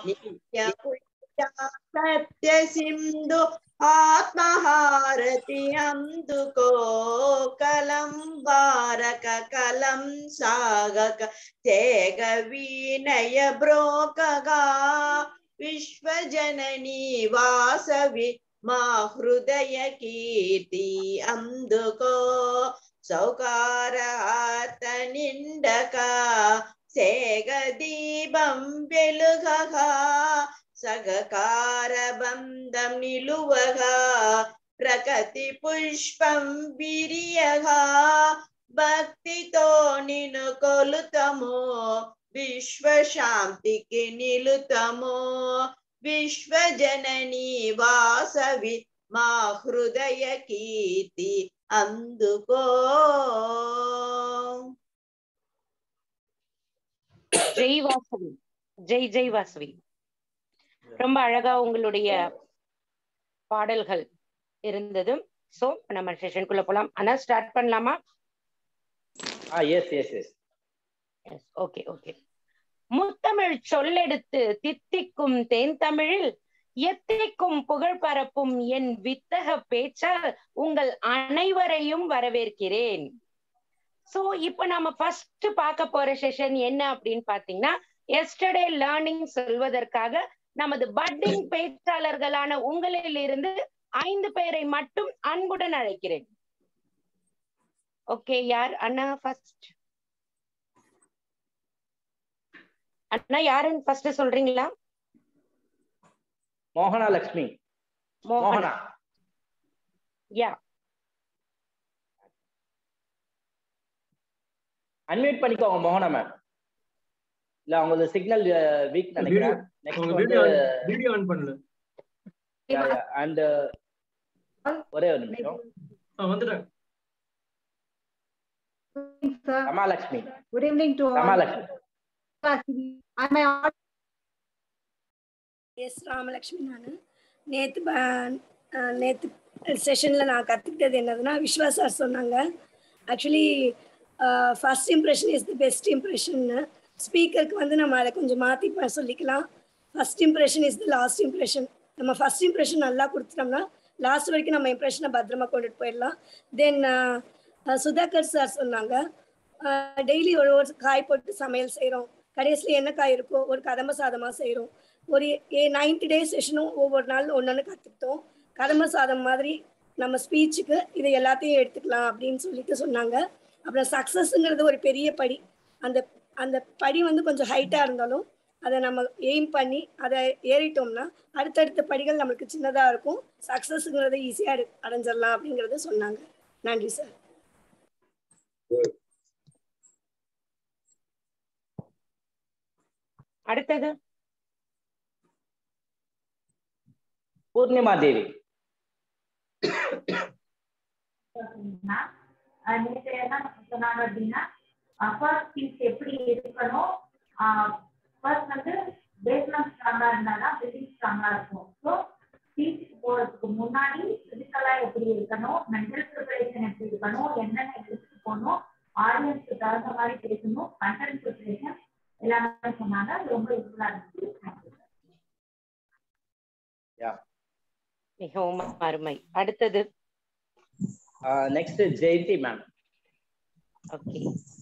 సత్య సింధు ఆత్మహారతి అందుకో కలం బారక కలం సాగక తేగ వీనయ బ్రోకగా విశ్వజననీ వాసవి మా హృదయ కీర్తి అందుకో సౌకారాత నిండక సేగ దీపం వెలుగగా సగకార బంధం నిలువగా ప్రకృతి పుష్పం విరియగా భక్తితో నిన్ను కొలుతము విశ్వశాంతికి నిలుతము విశ్వజననీ వాసవి మా హృదయ కీర్తి అందుకో ஜெய் வாசவி ஜெய் ஜெய் வாசவி ரொம்ப அழகா உங்களுடைய பாடல்கள் இருந்தது சோ நம்ம செஷனுக்குள்ள போலாம் ஆனா ஸ்டார்ட் பண்ணலாமா ஆ yes yes yes okay okay முத்தமிழ் சொல்லெடுத்து தித்திக்கும் தேன் தமிழில் எத்திக்கும் புகழ் பரப்பும் என் வித்தக பேச்சால் உங்கள் அனைவரையும் வரவேற்கிறேன் சோ இப்ப நம்ம ஃபர்ஸ்ட் பார்க்க போற செஷன் என்ன அப்படின்னு பாத்தீங்கன்னா எஸ்டர்டே லேர்னிங் சொல்வதற்காக நமது பட்டிங் பேச்சாளர்களான உங்களில் இருந்து ஐந்து பேரை மட்டும் அன்புடன் அழைக்கிறேன் ஓகே யார் அண்ணா ஃபர்ஸ்ட் அண்ணா யாருன்னு ஃபர்ஸ்ட் சொல்றீங்களா மோகனா லக்ஷ்மி மோகனா மோகனா யா அன்மியூட் பண்ணிக்கோங்க மோகனா மேம் இல்ல அவங்களது சிக்னல் வீக் நினைக்கிறேன் நெக்ஸ்ட் அவங்க வந்து வீடியோ வீடியோ ஆன் பண்ணல அண்ட் ஒரே ஒரு நிமிஷம் ஆ, வந்துட்டேன் sir. Ramalakshmi Good evening to all. Ramalakshmi Am I audible? Yes Ramalakshmi நான் நேற்று நேற்று செஷனில் நான் கற்றுக்கிட்டது என்னதுன்னா விஸ்வா சார் சொன்னாங்க actually first impression is the best இம்ப்ரெஷன்னு ஸ்பீக்கருக்கு வந்து நம்ம அதை கொஞ்சம் மாற்றி சொல்லிக்கலாம் first impression is the last impression நம்ம ஃபர்ஸ்ட் இம்ப்ரெஷன் நல்லா கொடுத்துட்டோம்னா லாஸ்ட் வரைக்கும் நம்ம இம்ப்ரெஷனை பத்திரமா கொண்டுட்டு போயிடலாம் தென் சுதாகர் சார் சொன்னாங்க டெய்லி ஒரு ஒரு காய் போட்டு சமையல் செய்கிறோம் கடைசியில் என்ன காய் இருக்கோ ஒரு கதம்ப சாதமாக செய்கிறோம் ஒரு ஏ நைன்டி டேஸ் செஷனும் ஒவ்வொரு நாள் ஒன்று கற்றுக்கிட்டோம் கதம்ப சாதம் மாதிரி நம்ம ஸ்பீச்சுக்கு இதை எல்லாத்தையும் எடுத்துக்கலாம் அப்படின்னு சொல்லிட்டு சொன்னாங்க அப்புறம் சக்ஸஸ்ங்கிறது ஒரு பெரிய படி அந்த அந்த படி வந்து கொஞ்சம் ஹைட்டாக இருந்தாலும் அதை நம்ம எய்ம் பண்ணி அதை ஏறிட்டோம்னா அடுத்தடுத்த படிகள் நம்மளுக்கு சின்னதாக இருக்கும் சக்ஸஸ்ங்கிறத ஈஸியாக அடைஞ்சிடலாம் அப்படிங்கிறத சொன்னாங்க நன்றி சார் அடுத்தது பூர்ணிமா தேவி அப்படின்னா அஹ் நேத்து என்ன சொன்னாங்க அப்படின்னா ஃபர்ஸ்ட் பீஸ் எப்படி இருக்கணும் ஃபர்ஸ்ட் வந்து பேஸ்மெண்ட் ஸ்ட்ராங்கா இருந்தாதான் பில்டிங் ஸ்ட்ராங்கா இருக்கும் ஸோ பீச்சுக்கு போறதுக்கு முன்னாடி பிசிக்கலா எப்படி இருக்கணும் மென்டல் ப்ரிப்பரேஷன் எப்படி இருக்கணும் என்னென்ன எடுத்துட்டு போகணும் ஆடியன்ஸ்க்கு தகுந்த மாதிரி பேசணும் கண்டென்ட் ப்ரிப்பரேஷன் எல்லாமே சொன்னாங்க அது ரொம்ப யூஸ்ஃபுல்லா இருந்துச்சு மிகவும் அருமை அடுத்தது next Jayanthi ma'am okay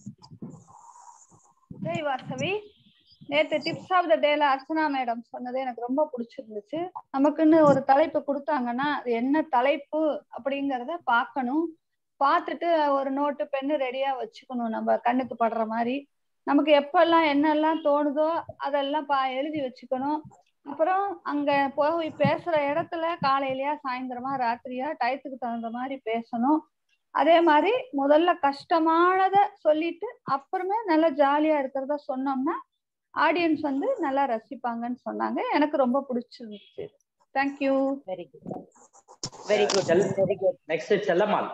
Jai Vasavi நேத்து டிப்ஸ் ஆஃப் த டேல அர்ச்சனா மேடம் சொன்னது எனக்கு ரொம்ப பிடிச்சிருந்துச்சு நமக்குன்னு ஒரு தலைப்பு கொடுத்தாங்கன்னா அது என்ன தலைப்பு அப்படிங்கறத பார்க்கணும் பார்த்துட்டு ஒரு நோட்டு பென்னு ரெடியா வச்சுக்கணும் நம்ம கண்ணுக்கு படுற மாதிரி நமக்கு எப்பெல்லாம் என்னெல்லாம் தோணுதோ அதெல்லாம் பா எழுதி வச்சுக்கணும் அப்புறம் அங்க போய் பேசுற இடத்துல காலையிலயா சாயந்தரமா ராத்திரியா டயத்துக்கு தகுந்த மாதிரி பேசணும் அதே மாதிரி முதல்ல கஷ்டமானத சொல்லிட்டு அப்புறமே நல்லா ஜாலியா இருக்கிறத சொன்னோம்னா ஆடியன்ஸ் வந்து நல்லா ரசிப்பாங்கன்னு சொன்னாங்க எனக்கு ரொம்ப பிடிச்சிருந்துச்சு thank you very good very good very good next Chellammal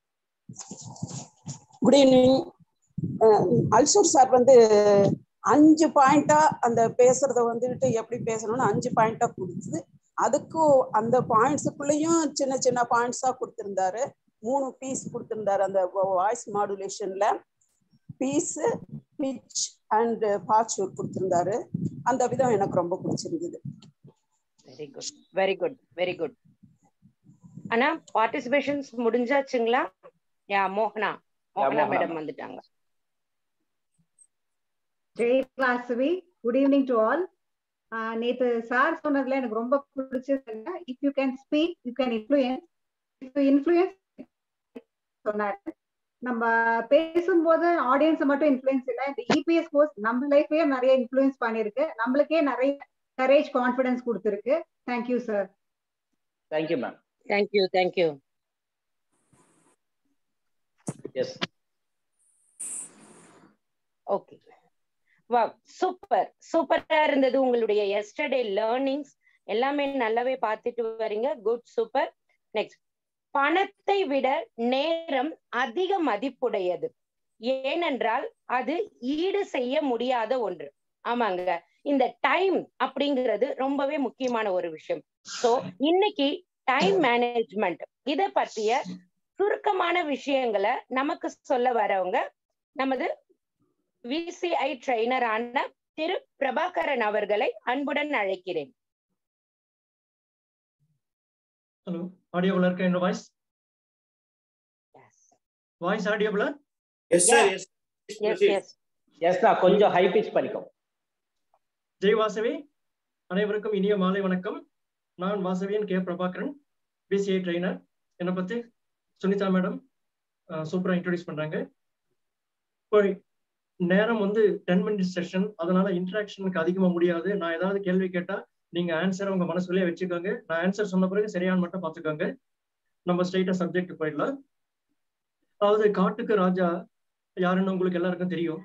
good evening Ulsoor sir வந்து அஞ்சு பாயிண்டா அந்த பேசுறத வந்துட்டு எப்படி பேசணும்னு அஞ்சு பாயிண்டா கொடுத்து அதுக்கும் அந்த பாயிண்ட்ஸுக்குள்ளேயும் சின்ன சின்ன பாயிண்ட்ஸா கொடுத்திருந்தாரு மூணு பீஸ் கொடுத்திருந்தாரு அந்த voice மாடுலேஷன்ல piece pitch and Pachur கொடுத்திருந்தாரு அந்த விதம் எனக்கு ரொம்ப பிடிச்சிருந்தது very good very good very good ஆனா பார்ட்டிசிபேஷன்ஸ் முடிஞ்சாச்சுங்களா யா மோகனா மோகனா மோகனா. மேடம் வந்துட்டாங்க Jai Vasavi good evening to all நேத்து சார் சொன்னதுல எனக்கு ரொம்ப பிடிச்சதுங்க if you can speak you can influence if you influence சொன்னாரு நம்ம பேசும்போது ஆடியன்ஸ் மட்டும் இன்ஃப்ளூயன்ஸ் இல்லை இந்த இபிஎஸ் கோர்ஸ் நம்ம லைஃபையே நிறைய இன்ஃப்ளூயன்ஸ் பண்ணிருக்கு நம்மளுக்கே நிறைய கரேஜ் கான்ஃபிடன்ஸ் கொடுத்துருக்கு thank you sir thank you ma'am thank you thank you yes okay வா சூப்பர் சூப்பரா இருந்தது உங்களுடைய எஸ்டர்டே லேர்னிங்ஸ் எல்லாமே நல்லாவே பார்த்துட்டு வரீங்க குட் சூப்பர் நெக்ஸ்ட் பணத்தை விட நேரம் அதிக மதிப்புடையது ஏனென்றால் அது ஈடு செய்ய முடியாத ஒன்று ஆமாங்க இந்த டைம் அப்படிங்கிறது ரொம்பவே முக்கியமான ஒரு விஷயம் சோ இன்னைக்கு டைம் மேனேஜ்மெண்ட் இத பற்றிய சுருக்கமான விஷயங்களை நமக்கு சொல்ல வரவங்க நமது விசிஐ ட்ரெயினரான திரு பிரபாகரன் அவர்களை அன்புடன் அழைக்கிறேன் ஹலோ ஆடியோவில் இருக்க என்னோட வாய்ஸ் வாய்ஸ் ஆடியோவில் yes sir yes yes yes yes நான் கொஞ்சம் ஹை பிச் பண்ணிக்கோ ஜெய் வாசவி அனைவருக்கும் இனிய மாலை வணக்கம் நான் Vasavian K Prabhakaran PCI trainer என்னை பத்தி சுனிதா மேடம் சூப்பரா இன்ட்ரோடியூஸ் பண்றாங்க இப்போ நேரம் வந்து டென் மினிட்ஸ் செஷன் அதனால இன்ட்ராக்ஷனுக்கு அதிகமா முடியாது நான் ஏதாவது கேள்வி கேட்டா நீங்க ஆன்சர் உங்க மனசுலயே வச்சுக்கோங்க நான் ஆன்சர் சொன்ன பிறகு சரியான மட்டும் பார்த்துக்கோங்க நம்ம ஸ்ட்ரைட்டா சப்ஜெக்ட் போயிடலாம் அதாவது காட்டுக்கு ராஜா யாருன்னு உங்களுக்கு எல்லாருக்கும் தெரியும்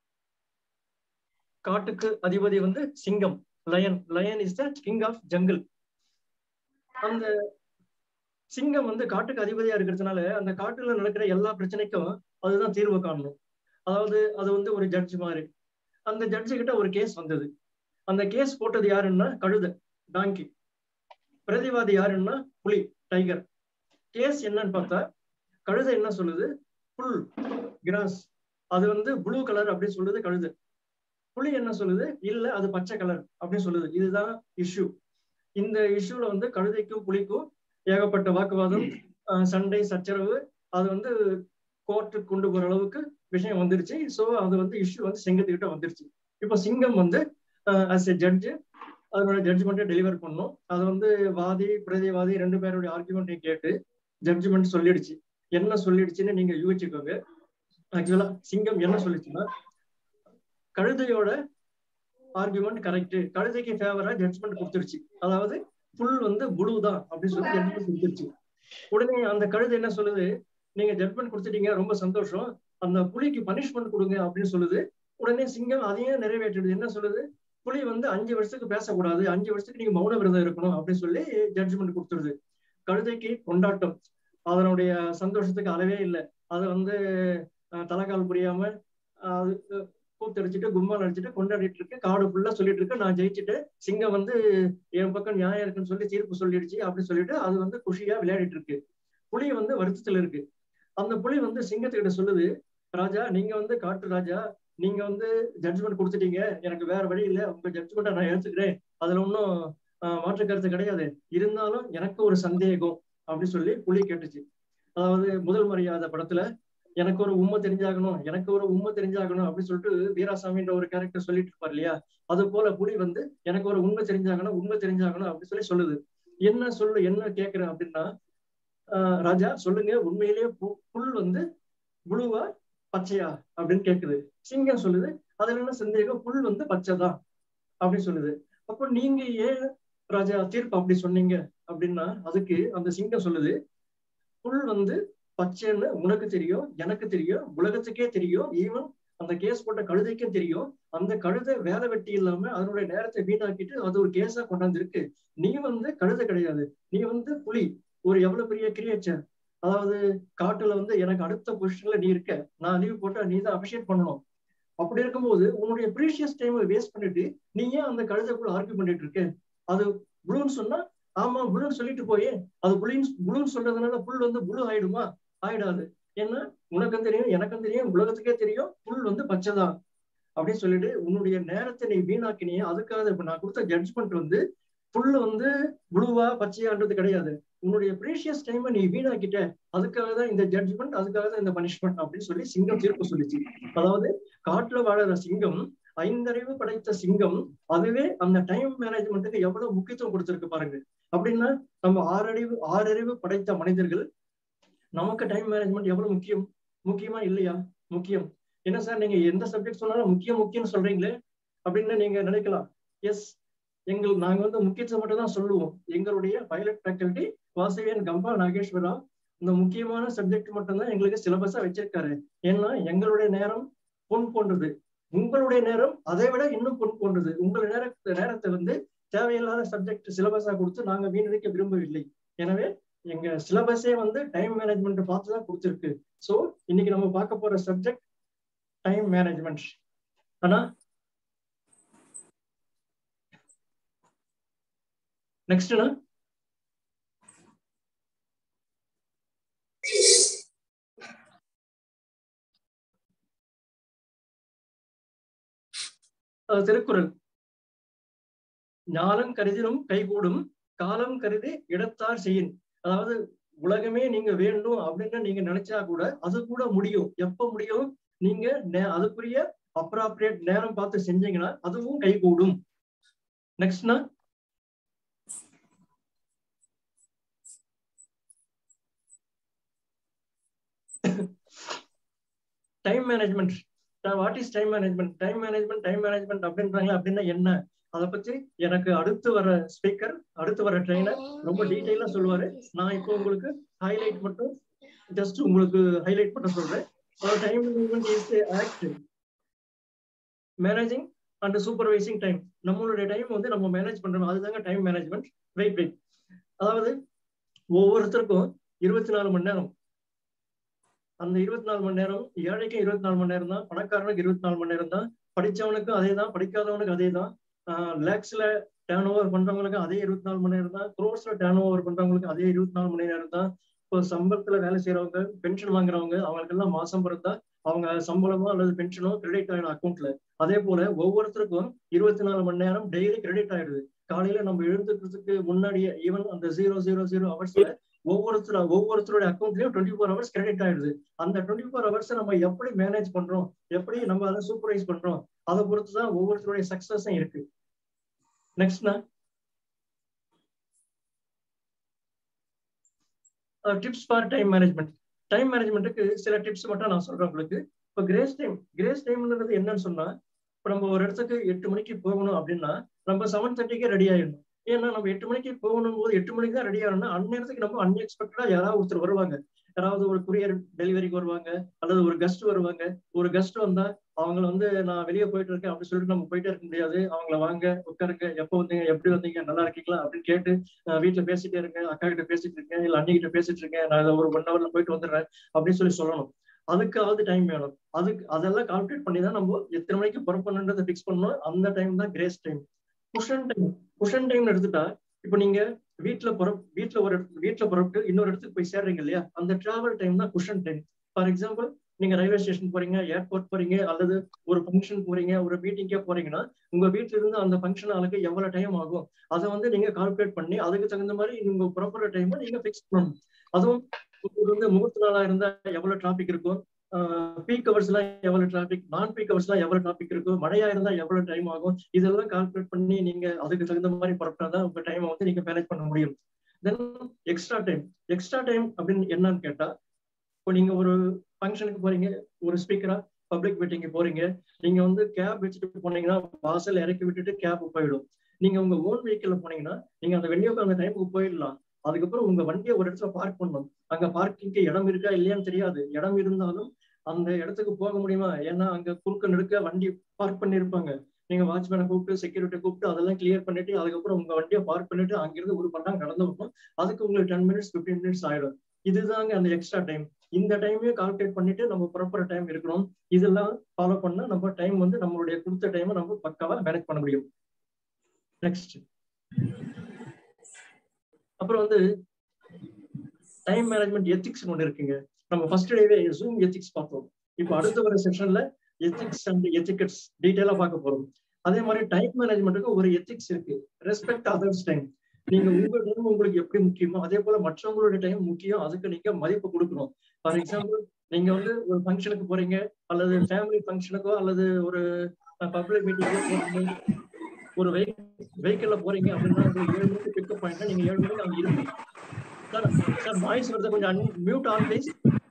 காட்டுக்கு அதிபதி வந்து சிங்கம் lion lion is the king of jungle அந்த சிங்கம் வந்து காட்டுக்கு அதிபதியா இருக்கிறதுனால அந்த காட்டுல நடக்கிற எல்லா பிரச்சனைக்கும் அதுதான் தீர்வு காணணும் அதாவது அது வந்து ஒரு ஜட்ஜ் மாதிரி அந்த ஜட்ஜு கிட்ட ஒரு கேஸ் வந்தது அந்த கேஸ் போட்டது யாருன்னா கழுத டாங்கி பிரதிவாதி யாருன்னா புலி டைகர் கேஸ் என்னன்னு பார்த்தா கழுத என்ன சொல்லுது புல் கிராஸ் அது வந்து ப்ளூ கலர் அப்படின்னு சொல்லுது கழுத புலி என்ன சொல்லுது இல்ல அது பச்சை கலர் அப்படின்னு சொல்லுது இதுதான் இஷ்யூ இந்த இஷ்யூல வந்து கழுதைக்கும் புலிக்கும் ஏகப்பட்ட வாக்குவாதம் சண்டை சச்சரவு அது வந்து கோர்ட்டுக்கு கொண்டு போற அளவுக்கு விஷயம் வந்துருச்சு ஸோ அது வந்து இஷ்யூ வந்து சிங்கத்துக்கிட்ட வந்துருச்சு இப்போ சிங்கம் வந்து அஸ் எ ஜட்ஜு அதனோட ஜட்ஜ்மெண்ட்டை டெலிவர் பண்ணும் அது வந்து வாதி பிரதிவாதி ரெண்டு பேருடைய ஆர்குமெண்ட்டையும் கேட்டு ஜட்ஜ்மெண்ட் சொல்லிடுச்சு என்ன சொல்லிடுச்சுன்னு நீங்க யூகிச்சுக்கோங்க ஆக்சுவலா சிங்கம் என்ன சொல்லிச்சுன்னா கழுதையோட ஆர்குமெண்ட் கரெக்ட் கழுதைக்கு ஃபேவரா ஜட்ஜ்மெண்ட் கொடுத்துருச்சு அதாவது புல் வந்து புளு தான் அப்படின்னு சொல்லி ஜட்ஜ்மெண்ட் கொடுத்துருச்சு உடனே அந்த கழுதை என்ன சொல்லுது நீங்க ஜட்மெண்ட் கொடுத்துட்டீங்க ரொம்ப சந்தோஷம் அந்த புலிக்கு பனிஷ்மெண்ட் கொடுங்க அப்படின்னு சொல்லுது உடனே சிங்கம் அதையும் நிறைவேற்றிடுது என்ன சொல்லுது புலி வந்து அஞ்சு வருஷத்துக்கு பேசக்கூடாது அஞ்சு வருஷத்துக்கு நீங்க மௌன விரதம் இருக்கணும் அப்படின்னு சொல்லி ஜட்ஜ்மெண்ட் கொடுத்துருது கழுதைக்கு கொண்டாட்டம் அதனுடைய சந்தோஷத்துக்கு அளவே இல்லை அதை வந்து தலைக்கால் புரியாம அது கூத்தடிச்சுட்டு கும்மால் அடிச்சுட்டு கொண்டாடிட்டு இருக்கு காடு ஃபுல்லா சொல்லிட்டு இருக்கு நான் ஜெயிச்சுட்டு சிங்கம் வந்து என் பக்கம் நியாயம் இருக்குன்னு சொல்லி தீர்ப்பு சொல்லிடுச்சு அப்படின்னு சொல்லிட்டு அது வந்து குஷியா விளையாடிட்டு இருக்கு புலி வந்து வருத்தத்துல இருக்கு அந்த புலி வந்து சிங்கத்துக்கிட்ட சொல்லுது ராஜா நீங்க வந்து காட்டு ராஜா நீங்க வந்து ஜட்ஜ்மெண்ட் கொடுத்துட்டீங்க எனக்கு வேற வழி இல்லை உங்க ஜட்ஜ்மெண்ட்டை நான் எடுத்துக்கிறேன் அதுல ஒன்றும் மாற்று கருத்து கிடையாது இருந்தாலும் எனக்கு ஒரு சந்தேகம் அப்படின்னு சொல்லி புலி கேட்டுச்சு அதாவது முதல் மரியாதை படத்துல எனக்கு ஒரு உண்மை தெரிஞ்சாகணும் எனக்கு ஒரு உண்மை தெரிஞ்சாகணும் அப்படின்னு சொல்லிட்டு வீராசாமின்ற ஒரு கேரக்டர் சொல்லிட்டு இருப்பார் இல்லையா அது போல புலி வந்து எனக்கு ஒரு உண்மை தெரிஞ்சாகணும் உண்மை தெரிஞ்சாகணும் அப்படின்னு சொல்லி சொல்லுது என்ன சொல்லு என்ன கேக்குறேன் அப்படின்னா ராஜா சொல்லுங்க உண்மையிலேயே புல் வந்து புழுவா பச்சையா அப்படின்னு கேக்குது சிங்கம் சொல்லுது அதுல என்ன சந்தேகம் புல் வந்து பச்சைதான் அப்படின்னு சொல்லுது அப்போ நீங்க ஏன் ராஜா தீர்ப்பு அப்படி சொன்னீங்க அப்படின்னா அதுக்கு அந்த சிங்கம் சொல்லுது புல் வந்து பச்சைன்னு உனக்கு தெரியும் எனக்கு தெரியும் உலகத்துக்கே தெரியும் ஈவன் அந்த கேஸ் போட்ட கழுதைக்கும் தெரியும் அந்த கழுதை வேலை வெட்டி இல்லாம அதனுடைய நேரத்தை வீணாக்கிட்டு அது ஒரு கேஸா கொண்டாந்துருக்கு நீ வந்து கழுதை கிடையாது நீ வந்து புலி ஒரு எவ்வளவு பெரிய கிரியேச்சர் அதாவது காட்டுல வந்து எனக்கு அடுத்த பொசிஷன்ல நீ இருக்க நான் லீவ் போட்டா நீ தான் அபிஷேக் பண்ணணும் அப்படி இருக்கும்போது உன்னுடைய ப்ரீஷியஸ் டைம் வேஸ்ட் பண்ணிட்டு நீ ஏன் அந்த கழுதைக்குள்ள ஆர்கியூ பண்ணிட்டு இருக்க அது புளுன்னு சொன்னா ஆமா புளுன்னு சொல்லிட்டு போயே அது புளின்னு புளுன்னு சொல்றதுனால புல் வந்து புழு ஆயிடுமா ஆயிடாது ஏன்னா உனக்கும் தெரியும் எனக்கும் தெரியும் உலகத்துக்கே தெரியும் புல் வந்து பச்சைதான் அப்படின்னு சொல்லிட்டு உன்னுடைய நேரத்தை நீ வீணாக்கினியே அதுக்காக இப்ப நான் கொடுத்த ஜட்ஜ்மெண்ட் வந்து புல்லு வந்து ப்ளூவா பச்சையான்றது கிடையாது உன்னுடைய ப்ரீஷியஸ் டைமை நீ வீணாக்கிட்ட அதுக்காக தான் இந்த ஜட்ஜ்மெண்ட் அதுக்காக தான் இந்த பனிஷ்மெண்ட் அப்படின்னு சொல்லி சிங்கம் தீர்ப்பு சொல்லிச்சு அதாவது காட்டுல வாழற சிங்கம் ஐந்தறிவு படைத்த சிங்கம் அதுவே அந்த டைம் மேனேஜ்மெண்ட்டுக்கு எவ்வளவு முக்கியத்துவம் கொடுத்திருக்கு பாருங்க அப்படின்னா நம்ம ஆறறிவு ஆறறிவு படைத்த மனிதர்கள் நமக்கு டைம் மேனேஜ்மெண்ட் எவ்வளவு முக்கியம் முக்கியமா இல்லையா முக்கியம் என்ன சார் நீங்க எந்த சப்ஜெக்ட் சொன்னாலும் முக்கியம் முக்கியம்னு சொல்றீங்களே அப்படின்னு நீங்க நினைக்கலாம் எஸ் எங்கள் நாங்க வந்து முக்கியத்துவம் மட்டும் தான் சொல்லுவோம் எங்களுடைய பைலட் ஃபேக்கல்டி வாசவியன் கம்பா நாகேஸ்வரா இந்த முக்கியமான சப்ஜெக்ட் மட்டும்தான் எங்களுக்கு சிலபஸா வச்சிருக்காரு ஏன்னா எங்களுடைய நேரம் பொன் போன்றது உங்களுடைய நேரம் அதை விட இன்னும் பொன் போன்றது உங்கள் நேர நேரத்தை வந்து தேவையில்லாத சப்ஜெக்ட் சிலபஸா கொடுத்து நாங்க வீணடிக்க விரும்பவில்லை எனவே எங்க சிலபஸே வந்து டைம் மேனேஜ்மெண்ட் பார்த்து தான் கொடுத்துருக்கு ஸோ இன்னைக்கு நம்ம பார்க்க போற சப்ஜெக்ட் டைம் மேனேஜ்மெண்ட் ஆனா நெக்ஸ்ட்னா திருக்குறள் ஞானம் கருதினும் கைகூடும் காலம் கருதி இடத்தார் செய்யின் அதாவது உலகமே நீங்க வேண்டும் அப்படின்னு நீங்க நினைச்சா கூட அது கூட முடியும் எப்ப முடியும் நீங்க அதுக்குரிய அப்ராப்ரியேட் நேரம் பார்த்து செஞ்சீங்கன்னா அதுவும் கைகூடும் நெக்ஸ்ட்னா time management what is time management time management time management அப்படின்றாங்களா அப்படின்னா என்ன அதை பத்தி எனக்கு அடுத்து வர ஸ்பீக்கர் அடுத்து வர ட்ரெயினர் ரொம்ப டீட்டெயிலா சொல்லுவாரு நான் இப்போ உங்களுக்கு ஹைலைட் மட்டும் ஜஸ்ட் உங்களுக்கு ஹைலைட் மட்டும் சொல்றேன் time management is act managing and supervising time நம்மளுடைய டைம் வந்து நம்ம மேனேஜ் பண்றோம் அதுதாங்க டைம் மேனேஜ்மெண்ட் வெயிட் வெயிட் அதாவது ஒவ்வொருத்தருக்கும் இருபத்தி நாலு மணி நேரம் அந்த இருபத்தி நாலு மணி நேரம் ஏழைக்கும் இருபத்தி நாலு மணி நேரம் தான் பணக்காரனுக்கு இருபத்தி நாலு மணி நேரம் தான் படிச்சவனுக்கும் அதே தான் படிக்காதவனுக்கு அதே தான் லேக்ஸ்ல டேர்ன் ஓவர் பண்றவங்களுக்கு அதே இருபத்தி நாலு மணி நேரம் தான் குரோர்ஸ்ல டேர்ன் ஓவர் பண்றவங்களுக்கு அதே இருபத்தி நாலு மணி நேரம் தான் இப்போ சம்பளத்துல வேலை செய்யறவங்க பென்ஷன் வாங்குறவங்க அவங்களுக்கு எல்லாம் மாசம் பிறந்தா அவங்க சம்பளமோ அல்லது பென்ஷனோ கிரெடிட் ஆயிடும் அக்கௌண்ட்ல அதே போல ஒவ்வொருத்தருக்கும் இருபத்தி நாலு மணி நேரம் டெய்லி கிரெடிட் ஆயிடுது காலையில நம்ம எழுந்துக்கிறதுக்கு முன்னாடியே ஈவன் அந்த ஜீரோ ஜீரோ ஜீரோ ஹவர்ஸ்ல ஒவ்வொருத்தர் ஒவ்வொருத்தருடைய அக்கௌண்ட்லயும் டுவெண்ட்டி ஃபோர் ஹவர்ஸ் கிரெடிட் ஆயிடுது அந்த டுவெண்ட்டி ஃபோர் ஹவர்ஸ் நம்ம எப்படி மேனேஜ் பண்றோம் எப்படி நம்ம அதை சூப்பர்வைஸ் பண்றோம் அதை பொறுத்து தான் ஒவ்வொருத்தருடைய சக்சஸும் இருக்கு நெக்ஸ்ட்னா tips for time management time மேனேஜ்மெண்ட்டுக்கு சில டிப்ஸ் மட்டும் நான் சொல்றேன் உங்களுக்கு இப்போ கிரேஸ் டைம் கிரேஸ் டைம்ன்றது என்னன்னு சொன்னா இப்போ நம்ம ஒரு இடத்துக்கு எட்டு மணிக்கு போகணும் அப்படின்னா நம்ம செவன் தேர்ட்டிக்கே ரெடி ஆயிடணும் ஏன்னா நம்ம எட்டு மணிக்கு போகணும் போது எட்டு மணிக்கு தான் ரெடி ஆகணும்னா அந்நேரத்துக்கு நம்ம அன்எக்ஸ்பெக்டடா யாராவது ஒருத்தர் வருவாங்க யாராவது ஒரு குரியர் டெலிவரிக்கு வருவாங்க அல்லது ஒரு கெஸ்ட் வருவாங்க ஒரு கெஸ்ட் வந்தா அவங்கள வந்து நான் வெளியே போயிட்டு இருக்கேன் அப்படின்னு சொல்லிட்டு நம்ம போயிட்டே இருக்க முடியாது அவங்கள வாங்க உட்காருங்க எப்போ வந்தீங்க எப்படி வந்தீங்க நல்லா இருக்கீங்களா அப்படின்னு கேட்டு வீட்டுல பேசிட்டே இருக்கேன் அக்கா கிட்ட பேசிட்டு இருக்கேன் இல்ல அண்ணி கிட்ட பேசிட்டு இருக்கேன் நான் ஒரு ஒன் ஹவர்ல போயிட்டு வந்துடுறேன் அப்படின்னு சொல்லி சொல்லணும் அதுக்காவது டைம் வேணும் அதுக்கு அதெல்லாம் கால்குலேட் பண்ணி தான் நம்ம எத்தனை மணிக்கு புறப்படணுன்றதை ஃபிக்ஸ் பண்ணணும் அந்த டைம் தான் grace time cushion time cushion time எடுத்துட்டா இப்போ நீங்க வீட்டுல புற வீட்டுல ஒரு வீட்டுல புறப்பட்டு இன்னொரு இடத்துக்கு போய் சேர்றீங்க இல்லையா அந்த டிராவல் டைம் தான் குஷன் டைம் ஃபார் எக்ஸாம்பிள் நீங்க ரயில்வே ஸ்டேஷன் போறீங்க ஏர்போர்ட் போறீங்க அல்லது ஒரு ஃபங்க்ஷன் போறீங்க ஒரு மீட்டிங்கே போறீங்கன்னா உங்க வீட்டுல இருந்து அந்த ஃபங்க்ஷன் ஆளுக்கு எவ்வளவு டைம் ஆகும் அதை வந்து நீங்க கால்குலேட் பண்ணி அதுக்கு தகுந்த மாதிரி உங்க புறப்படுற டைமை நீங்க ஃபிக்ஸ் பண்ணணும் அதுவும் உங்களுக்கு வந்து முகூர்த்த நாளா இருந்தா எவ்வளவு டிராபிக் இருக்கும் பீக் ஹவர்ஸ் எல்லாம் எவ்வளவு டிராபிக் நான் பீக் ஹவர்ஸ் எல்லாம் எவ்வளவு டிராபிக் இருக்கும் மழையா இருந்தா எவ்வளவு டைம் ஆகும் இதெல்லாம் கால்குலேட் பண்ணி நீங்க அதுக்கு தகுந்த மாதிரி புறப்பட்டாதான் உங்க டைமை வந்து நீங்க மேனேஜ் பண்ண முடியும் then extra time extra time அப்படின்னு என்னன்னு கேட்டா இப்போ நீங்க ஒரு ஃபங்க்ஷனுக்கு போறீங்க ஒரு ஸ்பீக்கரா பப்ளிக் மீட்டிங் போறீங்க நீங்க வந்து கேப் வச்சுட்டு போனீங்கன்னா வாசல் இறக்கி விட்டுட்டு கேப் போயிடும் நீங்க உங்க ஓன் வெஹிக்கிள்ல போனீங்கன்னா நீங்க அந்த வெண்ணியோக்கு அந்த டைமுக்கு போயிடலாம் அதுக்கப்புறம் உங்க வண்டியை ஒரு இடத்துல பார்க் பண்ணணும் அங்க பார்க்கிங்க்கு இடம் இருக்கா இல்லையான்னு தெரியாது இடம் இருந்தாலும் அந்த இடத்துக்கு போக முடியுமா ஏன்னா அங்க குறுக்க நெடுக்க வண்டி பார்க் பண்ணிருப்பாங்க நீங்க வாட்ச்மேனை கூப்பிட்டு செக்யூரிட்டி கூப்பிட்டு அதெல்லாம் கிளியர் பண்ணிட்டு அதுக்கப்புறம் உங்க வண்டியை பார்க் பண்ணிட்டு அங்கிருந்து ஒரு மணி நேரம் நடந்து வரணும் அதுக்கு உங்களுக்கு டென் மினிட்ஸ் பிப்டீன் மினிட்ஸ் ஆயிடும் இதுதாங்க அந்த எக்ஸ்ட்ரா டைம் இந்த டைமையும் கால்குலேட் பண்ணிட்டு நம்ம ப்ராப்பர் டைம் இருக்கணும் இதெல்லாம் ஃபாலோ பண்ணா நம்ம டைம் வந்து நம்மளுடைய கொடுத்த டைமை நம்ம பக்காவா மேனேஜ் பண்ண முடியும் நெக்ஸ்ட் அப்புறம் வந்து டைம் மேனேஜ்மெண்ட் எத்திக்ஸ் ஒன்று இருக்குங்க நம்ம ஃபர்ஸ்ட் டேவே ஜூம் எத்திக்ஸ் பார்த்தோம் இப்போ அடுத்த வர செஷன்ல எத்திக்ஸ் அண்ட் எத்திகட்ஸ் டீட்டெயிலா பார்க்க போறோம் அதே மாதிரி டைம் மேனேஜ்மெண்ட்டுக்கு ஒரு எத்திக்ஸ் இருக்கு ரெஸ்பெக்ட் அதர்ஸ் டைம் நீங்க உங்க டைம் உங்களுக்கு எப்படி முக்கியமோ அதே போல மற்றவங்களோட டைம் முக்கியம் அதுக்கு நீங்க மதிப்பு கொடுக்கணும் ஃபார் எக்ஸாம்பிள் நீங்க வந்து ஒரு ஃபங்க்ஷனுக்கு போறீங்க அல்லது ஃபேமிலி ஃபங்க்ஷனுக்கோ அல்லது ஒரு பப்ளிக் மீட்டிங்கோ ஒரு வெஹிக்கிள்ல போறீங்க அப்படின்னா உங்களுக்கு ஏழு மணிக்கு பிக்கப் பாயிண்ட்னா நீங்க ஏழு மணிக்கு அங்க இருக்கணும் சார் சார் நாய்ஸ் வருது கொஞ்சம் மியூட் ஆன் ப்ளீஸ்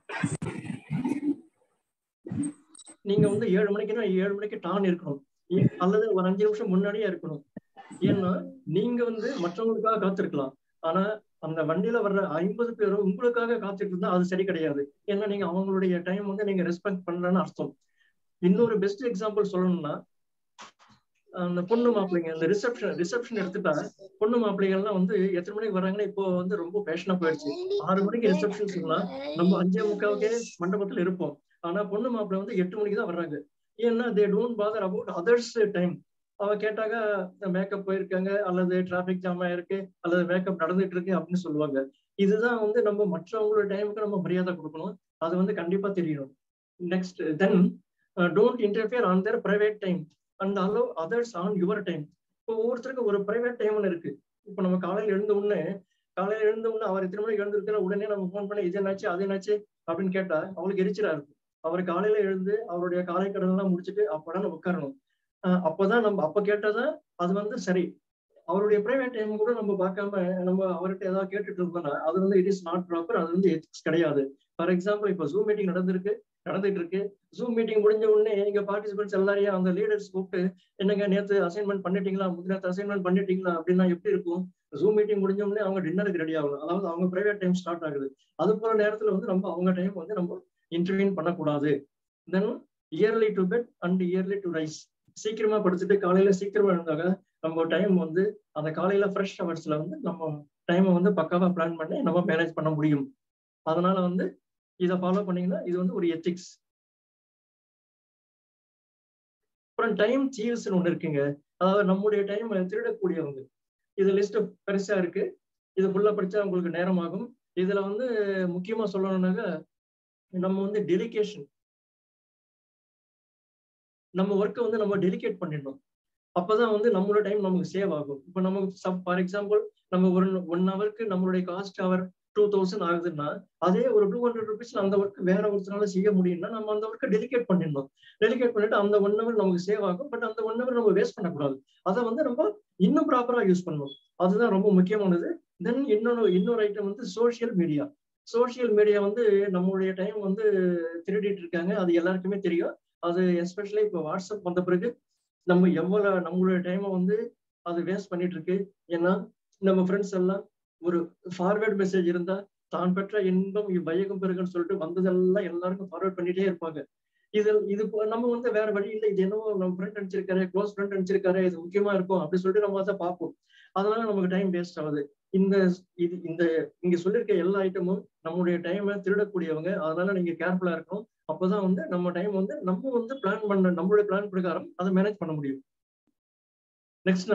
நீங்க வந்து ஏழு மணிக்குன்னா ஏழு மணிக்கு டான் இருக்கணும் ஏ- அல்லது ஒரு அஞ்சு நிமிஷம் முன்னாடியே இருக்கணும் ஏன்னா நீங்க வந்து மற்றவங்களுக்காக காத்திருக்கலாம் ஆனா அந்த வண்டியில வர்ற ஐம்பது பேரும் உங்களுக்காக காத்துட்டு இருந்தா அது சரி கிடையாது ஏன்னா நீங்க அவங்களுடைய டைம் வந்து நீங்க ரெஸ்பெக்ட் பண்றேன்னு அர்த்தம் இன்னொரு பெஸ்ட் எக்ஸாம்பிள் சொல்லணும்னா அந்த பொண்ணு மாப்பிள்ளைங்க இந்த ரிசப்ஷன் ரிசப்ஷன் எடுத்துட்டா பொண்ணு மாப்பிள்ளைகள்லாம் வந்து எத்தனை மணிக்கு வர்றாங்கன்னா இப்போ வந்து ரொம்ப பேஷனா போயிடுச்சு ஆறு மணிக்கு ரிசப்ஷன் சொன்னா நம்ம அஞ்சே முக்காவுக்கே மண்டபத்துல இருப்போம் ஆனா பொண்ணு மாப்பிள்ளை வந்து எட்டு மணிக்கு தான் வர்றாங்க ஏன்னா they don't bother about others time அவ கேட்டாக்க மேக்கப் போயிருக்காங்க அல்லது டிராபிக் ஜாம் ஆயிருக்கு அல்லது மேக்கப் நடந்துட்டு இருக்கு அப்படின்னு சொல்லுவாங்க இதுதான் வந்து நம்ம மற்றவங்களோட டைமுக்கு நம்ம மரியாதை கொடுக்கணும் அது வந்து கண்டிப்பா தெரியணும் next then don't interfere on their private time and allow others on your time இப்போ ஒவ்வொருத்தருக்கும் ஒரு பிரைவேட் டைம்னு இருக்கு இப்போ நம்ம காலையில எழுந்த உடனே காலையில எழுந்த உடனே அவர் எத்தனை மணிக்கு எழுந்திருக்கிற உடனே நம்ம ஃபோன் பண்ணி இது என்னாச்சு அது என்னாச்சு அப்படின்னு கேட்டா அவளுக்கு எரிச்சலா இருக்கும் அவர் காலையில எழுந்து அவருடைய காலை கடன் எல்லாம் முடிச்சுட்டு அப்பதான் நம்ம உட்காரணும் ஆஹ் அப்பதான் நம்ம அப்ப கேட்டதான் அது வந்து சரி அவருடைய பிரைவேட் டைம் கூட நம்ம பார்க்காம நம்ம அவர்கிட்ட ஏதாவது கேட்டுட்டு இருந்தோம்னா அது வந்து இட் இஸ் நாட் ப்ராப்பர் அது வந்து எத்திக்ஸ் கிடையாது ஃபார் எக்ஸாம்பிள் இப்போ ஜூம் மீட்டிங் நடந்திருக்கு நடந்துட்டு இருக்கு ஜூம் மீட்டிங் முடிஞ்ச உடனே எங்க பார்ட்டிசிபென்ட்ஸ் எல்லாரையும் அந்த லீடர்ஸ் கூப்பிட்டு என்னங்க நேத்து அசைன்மெண்ட் பண்ணிட்டீங்களா முந்தினத்து அசைன்மெண்ட் பண்ணிட்டீங்களா அப்படின்னா எப்படி இருக்கும் ஜூம் மீட்டிங் முடிஞ்ச உடனே அவங்க டின்னருக்கு ரெடி ஆகணும் அதாவது அவங்க பிரைவேட் டைம் ஸ்டார்ட் ஆகுது அது போல நேரத்துல வந்து நம்ம அவங்க டைம் வந்து நம்ம இன்டர்வீன் பண்ணக்கூடாது then early to bed and early to rise சீக்கிரமா படுத்துட்டு காலையில சீக்கிரமா எழுந்தாங்க நம்ம டைம் வந்து அந்த காலையில ஃப்ரெஷ் ஹவர்ஸ்ல வந்து நம்ம டைமை வந்து பக்காவா பிளான் பண்ணி நம்ம மேனேஜ் பண்ண முடியும் அதனால வந்து இதை ஃபாலோ பண்ணீங்கன்னா இது வந்து ஒரு எத்திக்ஸ் அப்புறம் டைம் சீவ்ஸ்னு ஒண்ணு இருக்குங்க அதாவது நம்முடைய டைம் திருடக்கூடியவங்க இது லிஸ்ட் பெருசா இருக்கு இது ஃபுல்லா படிச்சா உங்களுக்கு நேரம் ஆகும் இதுல வந்து முக்கியமா சொல்லணும்னாக்க நம்ம வந்து டெலிகேஷன் நம்ம ஒர்க்கை வந்து நம்ம டெலிகேட் பண்ணிடணும் அப்பதான் வந்து நம்மளோட டைம் நமக்கு சேவ் ஆகும் இப்போ நமக்கு சப் ஃபார் எக்ஸாம்பிள் நம்ம ஒரு ஒன் ஹவருக்கு நம்மளுடைய காஸ்ட் ஹவர் டூ தௌசண்ட் ஆகுதுன்னா அதே ஒரு டூ ஹண்ட்ரட் ருபீஸ்ல அந்த ஒர்க் வேற ஒருத்தரால செய்ய முடியும்னா நம்ம அந்த ஒர்க்கை டெலிகேட் பண்ணிடணும் டெலிகேட் பண்ணிட்டு அந்த ஒன் ஹவர் நமக்கு சேவ் ஆகும் பட் அந்த ஒன் ஹவர் நம்ம வேஸ்ட் பண்ணக்கூடாது அதை வந்து நம்ம இன்னும் ப்ராப்பரா யூஸ் பண்ணணும் அதுதான் ரொம்ப முக்கியமானது தென் இன்னொரு இன்னொரு ஐட்டம் வந்து சோஷியல் மீடியா சோஷியல் மீடியா வந்து நம்மளுடைய டைம் வந்து திருடிட்டு இருக்காங்க அது எல்லாருக்குமே தெரியும் அது எஸ்பெஷலி இப்போ வாட்ஸ்அப் வந்த பிறகு நம்ம எவ்வளவு நம்மளுடைய டைமை வந்து அது வேஸ்ட் பண்ணிட்டு இருக்கு ஏன்னா நம்ம ஃப்ரெண்ட்ஸ் எல்லாம் ஒரு ஃபார்வேர்ட் மெசேஜ் இருந்தா தான் பெற்ற இன்பம் இவ்வையகம் பெருகுன்னு சொல்லிட்டு வந்ததெல்லாம் எல்லாருக்கும் ஃபார்வர்ட் பண்ணிட்டே இருப்பாங்க இது இது போ- நம்ம வந்து வேற வழி இல்லை இது என்னவோ நம்ம ஃப்ரெண்ட் அனுப்பிச்சிருக்காரு க்ளோஸ் ஃப்ரெண்ட் அனுப்பிச்சிருக்காரு இது முக்கியமா இருக்கும் அப்படி சொல்லிட்டு நம்ம அதை பார்ப்போம் அதனால நமக்கு டைம் வேஸ்ட் ஆகுது இந்த இது இந்த இங்க சொல்லியிருக்க எல்லா ஐட்டமும் நம்மளுடைய டைமை திருடக்கூடியவங்க அதனால நீங்க கேர்ஃபுல்லா இருக்கணும் அப்பதான் வந்து நம்ம டைம் வந்து நம்ம வந்து பிளான் பண்ண நம்மளுடைய பிளான் பிரகாரம் அதை மேனேஜ் பண்ண முடியும் நெக்ஸ்ட்னா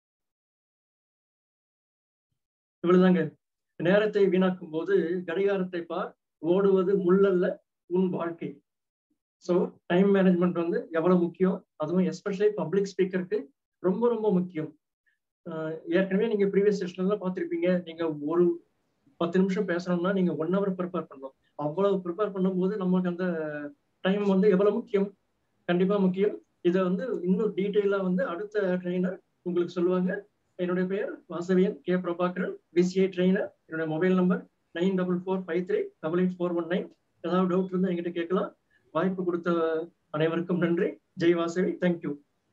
இவ்வளவுதாங்க நேரத்தை வீணாக்கும் போது கடிகாரத்தை பார் ஓடுவது முள்ளல்ல உன் வாழ்க்கை ஸோ டைம் மேனேஜ்மெண்ட் வந்து எவ்வளவு முக்கியம் அதுவும் எஸ்பெஷலி பப்ளிக் ஸ்பீக்கருக்கு ரொம்ப ரொம்ப முக்கியம் ஆஹ் ஏற்கனவே நீங்க ப்ரீவியஸ் செஷன்ல பார்த்திருப்பீங்க நீங்க ஒரு பத்து நிமிஷம் பேசணும்னா நீங்க ஒன் ஹவர் ப்ரிப்பேர் பண்ணணும் அவ்வளவு ப்ரிப்பேர் பண்ணும்போது நமக்கு அந்த டைம் வந்து எவ்வளவு முக்கியம் கண்டிப்பா முக்கியம் இதை வந்து இன்னும் டீட்டெயிலா வந்து அடுத்த ட்ரெயினர் உங்களுக்கு சொல்லுவாங்க என்னுடைய பெயர் Vasavian K Prabhakaran PCI trainer என்னுடைய mobile number nine double four five three double eight four one nine ஏதாவது டவுட் இருந்தால் என்கிட்ட கேட்கலாம் வாய்ப்பு கொடுத்த அனைவருக்கும் நன்றி ஜெய் வாசவி தேங்க்யூ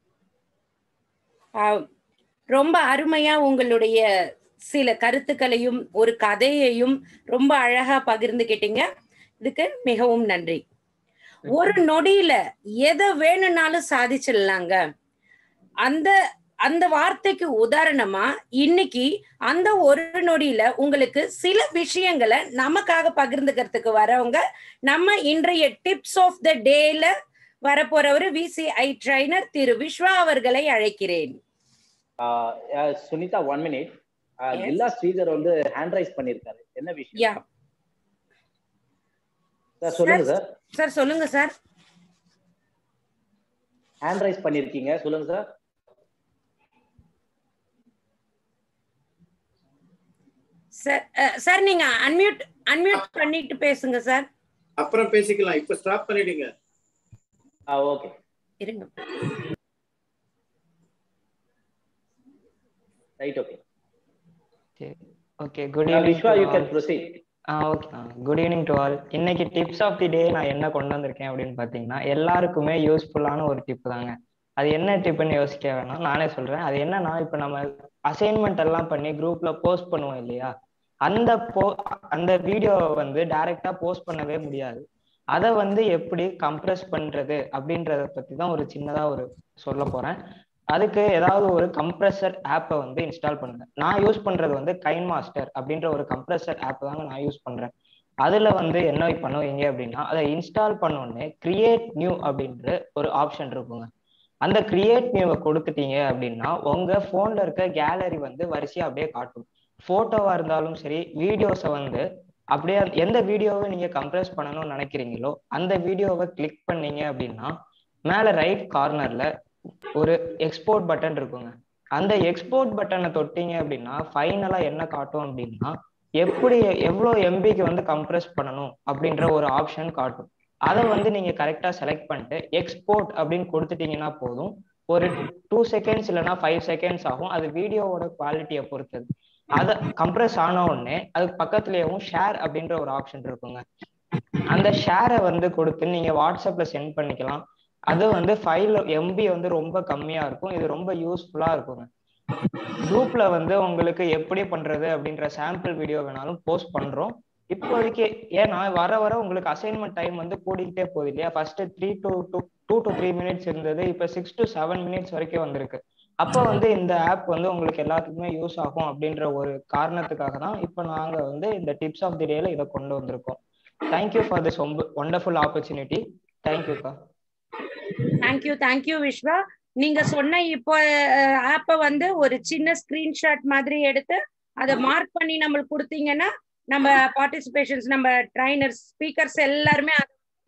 ஆஹ் ரொம்ப அருமையா உங்களுடைய சில கருத்துக்களையும் ஒரு கதையையும் ரொம்ப அழகா பகிர்ந்துக்கிட்டீங்க இதுக்கு மிகவும் நன்றி ஒரு நொடியில எதை வேணும்னாலும் சாதிச்சிடலாங்க அந்த அந்த வார்த்தைக்கு உதாரணமா இன்னைக்கு அந்த ஒரு நொடியில உங்களுக்கு சில விஷயங்களை நமக்காக பகிர்ந்துக்கிறதுக்கு வரவங்க நம்ம இன்றைய டிப்ஸ் ஆஃப் த டேல வரப்போறவர் விசிஐ ட்ரைனர் திரு விஸ்வா அவர்களை அழைக்கிறேன் சுனிதா ஒன் மினிட் Yes. எல்லா ஸ்ரீதர் வந்து ஹேண்ட் ரைஸ் பண்ணிருக்காரு என்ன விஷயம் யா சார் சொல்லுங்க சார் சார் சொல்லுங்க சார் ஹேண்ட் ரைஸ் பண்ணிருக்கீங்க சொல்லுங்க சார் சார் சார் நீங்க அன்மியூட் அன்மியூட் பண்ணிட்டு பேசுங்க சார் அப்புறம் பேசிக்கலாம் இப்ப ஸ்டாப் பண்ணிடுங்க ஆ ஓகே இருங்க right okay okay good Uh, evening Vishwa, you can proceed. ஆ okay good evening to all இன்னைக்கு டிப்ஸ் ஆஃப் தி டே நான் என்ன கொண்டு வந்திருக்கேன் அப்படின்னு பார்த்தீங்கன்னா எல்லாருக்குமே யூஸ்ஃபுல்லான ஒரு டிப் தாங்க அது என்ன டிப்னு யோசிக்க வேணாம் நானே சொல்றேன் அது என்னன்னா இப்போ நம்ம அசைன்மெண்ட் எல்லாம் பண்ணி குரூப்ல போஸ்ட் பண்ணுவோம் இல்லையா அந்த போ அந்த வீடியோவை வந்து டைரக்டா போஸ்ட் பண்ணவே முடியாது அதை வந்து எப்படி கம்ப்ரெஸ் பண்றது அப்படின்றத பத்தி தான் ஒரு சின்னதா ஒரு சொல்ல போறேன் அதுக்கு ஏதாவது ஒரு கம்ப்ரெசர் ஆப்பை வந்து இன்ஸ்டால் பண்ணுங்க நான் யூஸ் பண்றது வந்து கைன் மாஸ்டர் அப்படின்ற ஒரு கம்ப்ரெசர் ஆப் தாங்க நான் யூஸ் பண்றேன் அதுல வந்து என்ன பண்ணுவீங்க அப்படின்னா அதை இன்ஸ்டால் பண்ணோடனே கிரியேட் நியூ அப்படின்ற ஒரு ஆப்ஷன் இருக்குங்க அந்த கிரியேட் நியூவை கொடுத்துட்டீங்க அப்படின்னா உங்க போன்ல இருக்க கேலரி வந்து வரிசையா அப்படியே காட்டும் போட்டோவா இருந்தாலும் சரி வீடியோஸை வந்து அப்படியே எந்த வீடியோவை நீங்க கம்ப்ரெஸ் பண்ணணும்னு நினைக்கிறீங்களோ அந்த வீடியோவை கிளிக் பண்ணீங்க அப்படின்னா மேல ரைட் கார்னர்ல ஒரு எக்ஸ்போர்ட் பட்டன் இருக்குங்க அந்த எக்ஸ்போர்ட் பட்டனை தொட்டீங்க அப்படின்னா ஃபைனலா என்ன காட்டும் அப்படின்னா எப்படி எவ்வளோ எம்பிக்கு வந்து கம்ப்ரெஸ் பண்ணணும் அப்படின்ற ஒரு ஆப்ஷன் காட்டும் அதை வந்து நீங்க கரெக்டா செலக்ட் பண்ணிட்டு எக்ஸ்போர்ட் அப்படின்னு கொடுத்துட்டீங்கன்னா போதும் ஒரு டூ செகண்ட்ஸ் இல்லைன்னா ஃபைவ் செகண்ட்ஸ் ஆகும் அது வீடியோவோட குவாலிட்டியை பொறுத்தது அதை கம்ப்ரெஸ் ஆன உடனே அதுக்கு பக்கத்துலயும் ஷேர் அப்படின்ற ஒரு ஆப்ஷன் இருக்குங்க அந்த ஷேரை வந்து கொடுத்து நீங்க வாட்ஸ்அப்ல சென்ட் பண்ணிக்கலாம் அது வந்து ஃபைல் எம்பி வந்து ரொம்ப கம்மியா இருக்கும் இது ரொம்ப யூஸ்ஃபுல்லா இருக்குங்க குரூப்ல வந்து உங்களுக்கு எப்படி பண்றது அப்படின்ற சாம்பிள் வீடியோ வேணாலும் போஸ்ட் பண்றோம் இப்போதைக்கு ஏன்னா வர வர உங்களுக்கு அசைன்மெண்ட் டைம் வந்து கூடிக்கிட்டே போகுது இல்லையா first three to two two to three minutes இருந்தது இப்போ சிக்ஸ் டு செவன் மினிட்ஸ் வரைக்கும் வந்திருக்கு அப்போ வந்து இந்த ஆப் வந்து உங்களுக்கு எல்லாத்துக்குமே யூஸ் ஆகும் அப்படின்ற ஒரு காரணத்துக்காக தான் இப்போ நாங்க வந்து இந்த டிப்ஸ் ஆஃப் தி டேல இதை கொண்டு வந்திருக்கோம் thank you for this wonderful opportunity தேங்க்யூக்கா தேங்க்யூ தேங்க்யூ விஸ்வா நீங்க சொன்ன இப்போ ஆப்பை வந்து ஒரு சின்ன ஸ்கிரீன்ஷாட் மாதிரி எடுத்து அதை மார்க் பண்ணி நம்மளுக்கு கொடுத்தீங்கன்னா நம்ம பார்ட்டிசிபேஷன்ஸ் நம்ம ட்ரைனர்ஸ் ஸ்பீக்கர்ஸ் எல்லாருமே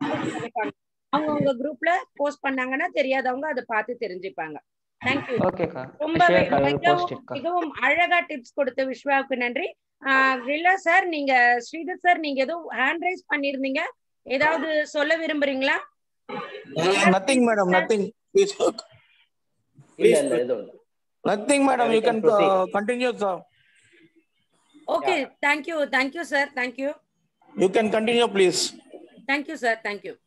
அவங்கவுங்க குரூப்ல போஸ்ட் பண்ணாங்கன்னா தெரியாதவங்க அதை பார்த்து தெரிஞ்சுப்பாங்க தேங்க்யூ ஓகேக்கா ரொம்ப மிகவும் மிகவும் அழகா டிப்ஸ் கொடுத்த விஸ்வாவுக்கு நன்றி வில்லா சார் நீங்க ஸ்ரீதர் சார் நீங்க ஏதோ ஹேண்ட் ரைஸ் பண்ணிருந்தீங்க ஏதாவது சொல்ல விரும்புறீங்களா nothing madam nothing please இல்ல இல்ல எதுவும் இல்ல nothing madam you can uh, continue sir okay thank you thank you sir thank you you can continue please thank you sir thank you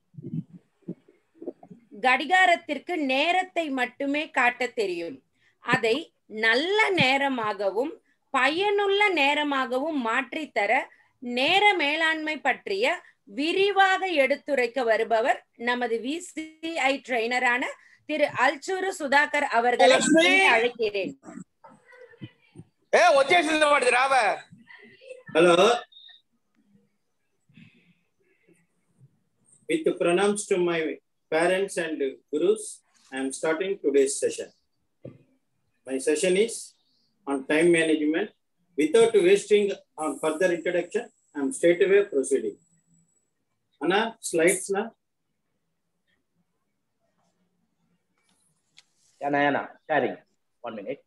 கடிகாரத்திற்கு நேரத்தை மட்டுமே காட்ட தெரியும் அதை நல்ல நேரமாகவும் பயனுள்ள நேரமாகவும் மாற்றித்தர நேர மேலாண்மை பற்றிய விரிவாக எடுத்துரைக்க வருபவர் நமது விசிஐ ட்ரெயினரான திரு அல்சூரு சுதாகர் அவர்களை அழைக்கிறேன் ఏ వచ్చేసింది వాడిది రావా hello with pranams to my parents and gurus i am starting today's session my session is on time management without wasting on further introduction i am straight away proceeding Anna, slides na Yana, Yana, sharing. One minute.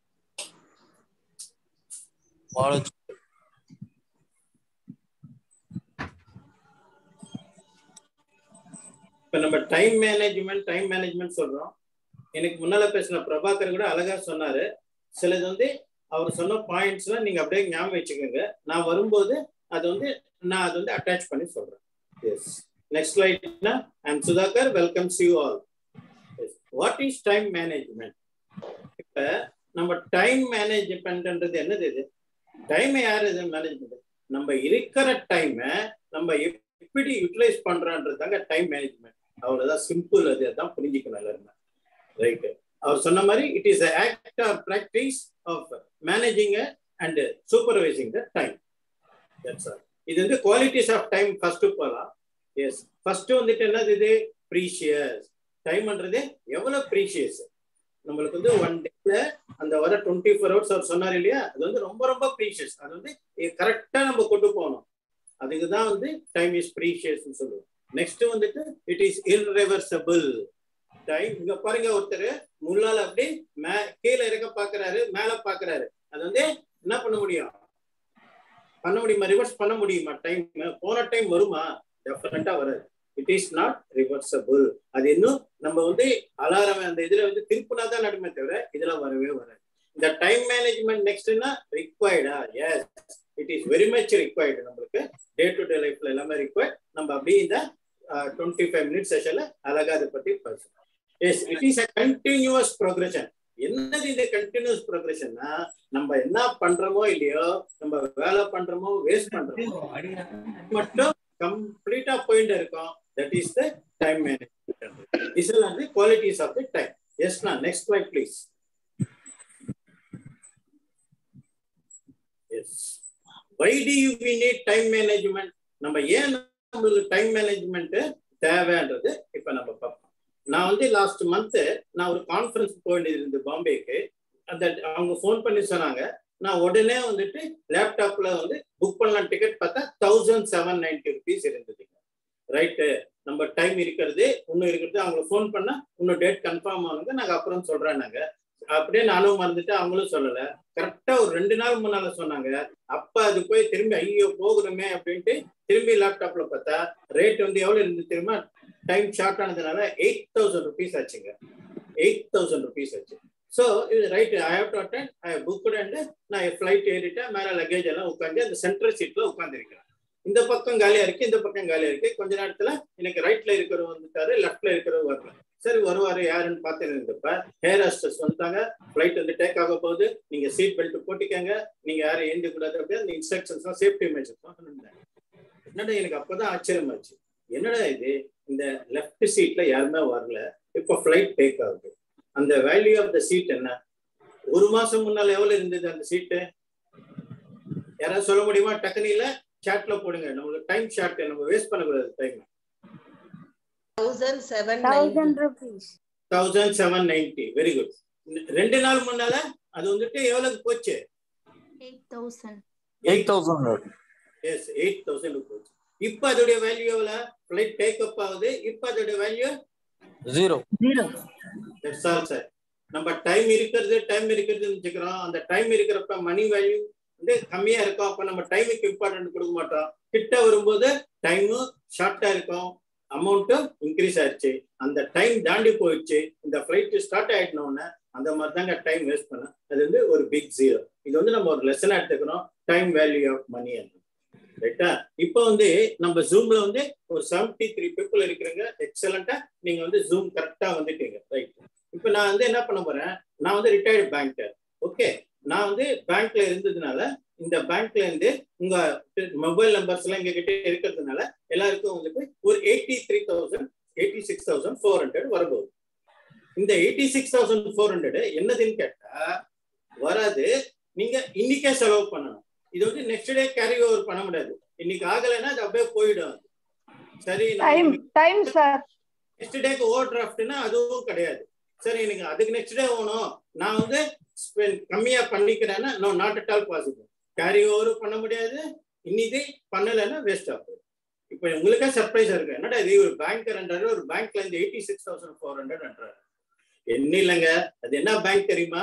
இப்ப நம்ம time management time management சொல்றோம் எனக்கு முன்னால பேசின பிரபாகர் கூட அழகா சொன்னாரு சிலது வந்து அவர் சொன்ன பாயிண்ட்ஸ்லாம் நீங்க அப்படியே ஞாபகம் வச்சுக்கோங்க நான் வரும்போது அது வந்து நான் அது வந்து அட்டாச் பண்ணி சொல்றேன் எஸ் நெக்ஸ்ட் ஸ்லைட்னா I'm Sudhakar welcomes you all what is time management இப்ப நம்ம டைம் மேனேஜ்மெண்ட்ன்றது என்னது இது டைமை யார் இது மேனேஜ்மெண்ட் நம்ம இருக்கிற டைமை நம்ம எப்படி யூட்டிலைஸ் பண்றோன்றது தாங்க டைம் மேனேஜ்மெண்ட் அவ்வளவுதான் சிம்பிள் அது அதான் புரிஞ்சுக்கணும் எல்லாருமே ரைட் அவர் சொன்ன மாதிரி it is act or practice of managing and supervising the time இது வந்து குவாலிட்டிஸ் ஆஃப் டைம் ஃபர்ஸ்ட் போகலாம் எஸ் ஃபர்ஸ்ட் வந்துட்டு என்னது இது ப்ரீஷியஸ் டைம்ன்றது எவ்வளவு ப்ரீஷியஸ் நம்மளுக்கு வந்து ஒன் டேல அந்த வர டுவெண்ட்டி ஃபோர் ஹவர்ஸ் அவர் சொன்னார் இல்லையா அது வந்து ரொம்ப ரொம்ப ப்ரீஷியஸ் அது வந்து கரெக்டா நம்ம கொண்டு போகணும் அதுக்கு தான் வந்து டைம் இஸ் ப்ரீஷியஸ் சொல்லுவோம் நெக்ஸ்ட் வந்துட்டு இட் இஸ் இர்ரிவர்சபிள் டைம் இங்க பாருங்க ஒருத்தர் முள்ளால அப்படி மே கீழே இருக்க பாக்குறாரு மேல பாக்குறாரு அது வந்து என்ன பண்ண முடியும் பண்ண முடியுமா ரிவர்ஸ் பண்ண முடியுமா டைம் போன டைம் வருமா டெஃபினட்டா வராது இட் இஸ் நாட் ரிவர்சபிள் அது இன்னும் நம்ம வந்து அலாரம் அந்த இதுல வந்து திருப்பினா தான் நடமே தவிர இதுல வரவே வராது இந்த டைம் மேனேஜ்மெண்ட் நெக்ஸ்ட்னா ரிக்வயர்டா yes it is very much required நம்மளுக்கு டே டு டே லைஃப்ல எல்லாமே ரிக்வயர்ட் நம்ம அப்படியே இந்த டுவெண்ட்டி ஃபைவ் மினிட்ஸ் செஷன்ல அழகா அதை பத்தி பேசணும் yes it is a continuous progression என்னது இந்த கண்டினியூஸ் ப்ரோக்ரஷன்னா நம்ம என்ன பண்றோமோ இல்லையோ நம்ம வேலை பண்றோமோ வேஸ்ட் பண்றோமோ மட்டும் கம்ப்ளீட்டா போயிட்டு இருக்கோம் that is the time management this are the qualities of the time yes நான் next slide please yes why do you we need time management நம்ம ஏன் நம்மளுக்கு டைம் மேனேஜ்மெண்ட் தேவைன்றது இப்ப நம்ம பார்ப்போம் நான் வந்து லாஸ்ட் மந்த் நான் ஒரு கான்ஃபரன்ஸ் போக வேண்டியது இருந்து பாம்பேக்கு அந்த அவங்க ஃபோன் பண்ணி சொன்னாங்க நான் உடனே வந்துட்டு லேப்டாப்ல வந்து புக் பண்ணலாம் டிக்கெட் பார்த்தா தௌசண்ட் செவன் நைன்டி ருபீஸ் இருந்ததுங்க ரைட்டு நம்ம டைம் இருக்கிறது இன்னும் இருக்கிறது அவங்கள ஃபோன் பண்ணா இன்னும் டேட் கன்ஃபார்ம் ஆனுங்க நாங்க அப்புறம் சொல்றேன் நாங்க அப்படியே நானும் மறந்துட்டு அவங்களும் சொல்லல கரெக்டா ஒரு ரெண்டு நாள் முன்னால சொன்னாங்க அப்ப அது போய் திரும்பி ஐயோ போகணுமே அப்படின்ட்டு திரும்பி லேப்டாப்ல பார்த்தா ரேட் வந்து எவ்வளவு இருந்து தெரியுமா டைம் ஷார்ட் ஆனதுனால எயிட் தௌசண்ட் ருபீஸ் ஆச்சுங்க எயிட் தௌசண்ட் ருபீஸ் ஆச்சு ஸோ இது right I have to attend I booked and நான் ஃப்ளைட் ஏறிட்டேன் மேலே லக்கேஜ் எல்லாம் உட்காந்து அந்த சென்ட்ரல் சீட்ல உட்காந்துருக்கிறேன் இந்த பக்கம் காலியா இருக்கு இந்த பக்கம் காலியா இருக்கு கொஞ்ச நேரத்துல எனக்கு ரைட்ல இருக்கிறவர் வந்துட்டாரு லெஃப்ட்ல இருக்கிறவர் வரல சரி வருவாரு யாருன்னு பார்த்து இருந்தப்ப ஹேர் ஹாஸ்டர்ஸ் வந்துட்டாங்க ஃபிளைட் வந்து டேக் ஆக போகுது நீங்க சீட் பெல்ட் போட்டிக்கங்க நீங்க யாரும் ஏந்தி கூடாது அப்படி அந்த இன்ஸ்ட்ரக்ஷன்ஸ் சேஃப்டி மெஷர்ஸ் என்னடா எனக்கு அப்பதான் ஆச்சரியமாச்சு என்னடா இது இந்த லெஃப்ட் சீட்ல யாருமே வரல இப்ப ஃபிளைட் டேக் ஆகுது அந்த வேல்யூ ஆஃப் த சீட் என்ன ஒரு மாசம் முன்னால எவ்வளவு இருந்தது அந்த சீட்டு யாராவது சொல்ல முடியுமா டக்குனு இல்ல சாட்ல போடுங்க நம்மளுக்கு டைம் ஷார்ட் நம்ம வேஸ்ட் பண்ணக்கூடாது time thousand seven thousand rupees thousand seven ninety very good ரெண்டு நாள் முன்னால அது வந்துட்டு எவ்வளவு போச்சு eight thousand eight thousand yes eight thousand போச்சு இப்ப அதோடைய வேல்யூ எவ்வளவு ஃபிளைட் டேக் அப் ஆகுது இப்ப அதோடைய value zero that's all sir நம்ம டைம் இருக்கிறது டைம் இருக்கிறதுன்னு வச்சுக்கிறோம் அந்த டைம் இருக்கிறப்ப மணி வேல்யூ வந்து கம்மியா இருக்கும் அப்ப நம்ம டைமுக்கு இம்பார்ட்டன்ட் கொடுக்க மாட்டோம் கிட்ட வரும்போது டைமும் ஷார்ட்டா இருக்கும் அமௌண்ட்டும் இன்க்ரீஸ் ஆயிடுச்சு அந்த டைம் தாண்டி போயிடுச்சு இந்த ஃபிளைட் ஸ்டார்ட் ஆயிட்டோன்னே அந்த மாதிரி தாங்க டைம் வேஸ்ட் பண்ண அது வந்து ஒரு பிக் ஜீரோ இது வந்து நம்ம ஒரு லெசனா எடுத்துக்கிறோம் டைம் வேல்யூ ஆஃப் மணி ரைட்டா இப்போ வந்து நம்ம ஜூம்ல வந்து ஒரு செவன்டி த்ரீ பீப்புள் இருக்கிறீங்க எக்ஸலண்டா நீங்க வந்து ஜூம் கரெக்டா வந்துட்டீங்க ரைட் இப்போ நான் வந்து என்ன பண்ண போறேன் நான் வந்து ரிட்டையர்டு பேங்கர் ஓகே நான் வந்து பேங்க்ல இருந்ததுனால இந்த பேங்க்ல இருந்து உங்க மொபைல் நம்பர்ஸ் எல்லாம் எங்க கிட்ட இருக்கிறதுனால எல்லாருக்கும் வந்துட்டு ஒரு eighty three thousand eighty six thousand four hundred வரப்போகுது இந்த eighty six thousand four hundred என்னதுன்னு கேட்டா வராது நீங்க இன்னைக்கே செலவு பண்ணணும் இது வந்து நெக்ஸ்ட் டே கேரி ஓவர் பண்ண முடியாது இன்னைக்கு ஆகலைன்னா அது அப்படியே போயிடும் சரி டைம் டைம் சார் நெக்ஸ்ட் டேக்கு ஓவர் டிராஃப்ட்னா அதுவும் கிடையாது சரி எனக்கு அதுக்கு நெக்ஸ்ட் டே வேணும் நான் வந்து கம்மியா பண்ணிக்கிறேன்னா no not at all possible carry over பண்ண முடியாது இன்னைக்கு பண்ணலைன்னா வேஸ்ட் ஆகும் இப்போ உங்களுக்கே சர்ப்ரைஸ் இருக்கு என்னடா இது ஒரு பேங்கர்ன்றாரு ஒரு பேங்க்ல இருந்து எயிட்டி சிக்ஸ் தௌசண்ட் ஃபோர் ஹண்ட்ரட்ன்றாரு என்ன இல்லைங்க அது என்ன பேங்க் தெரியுமா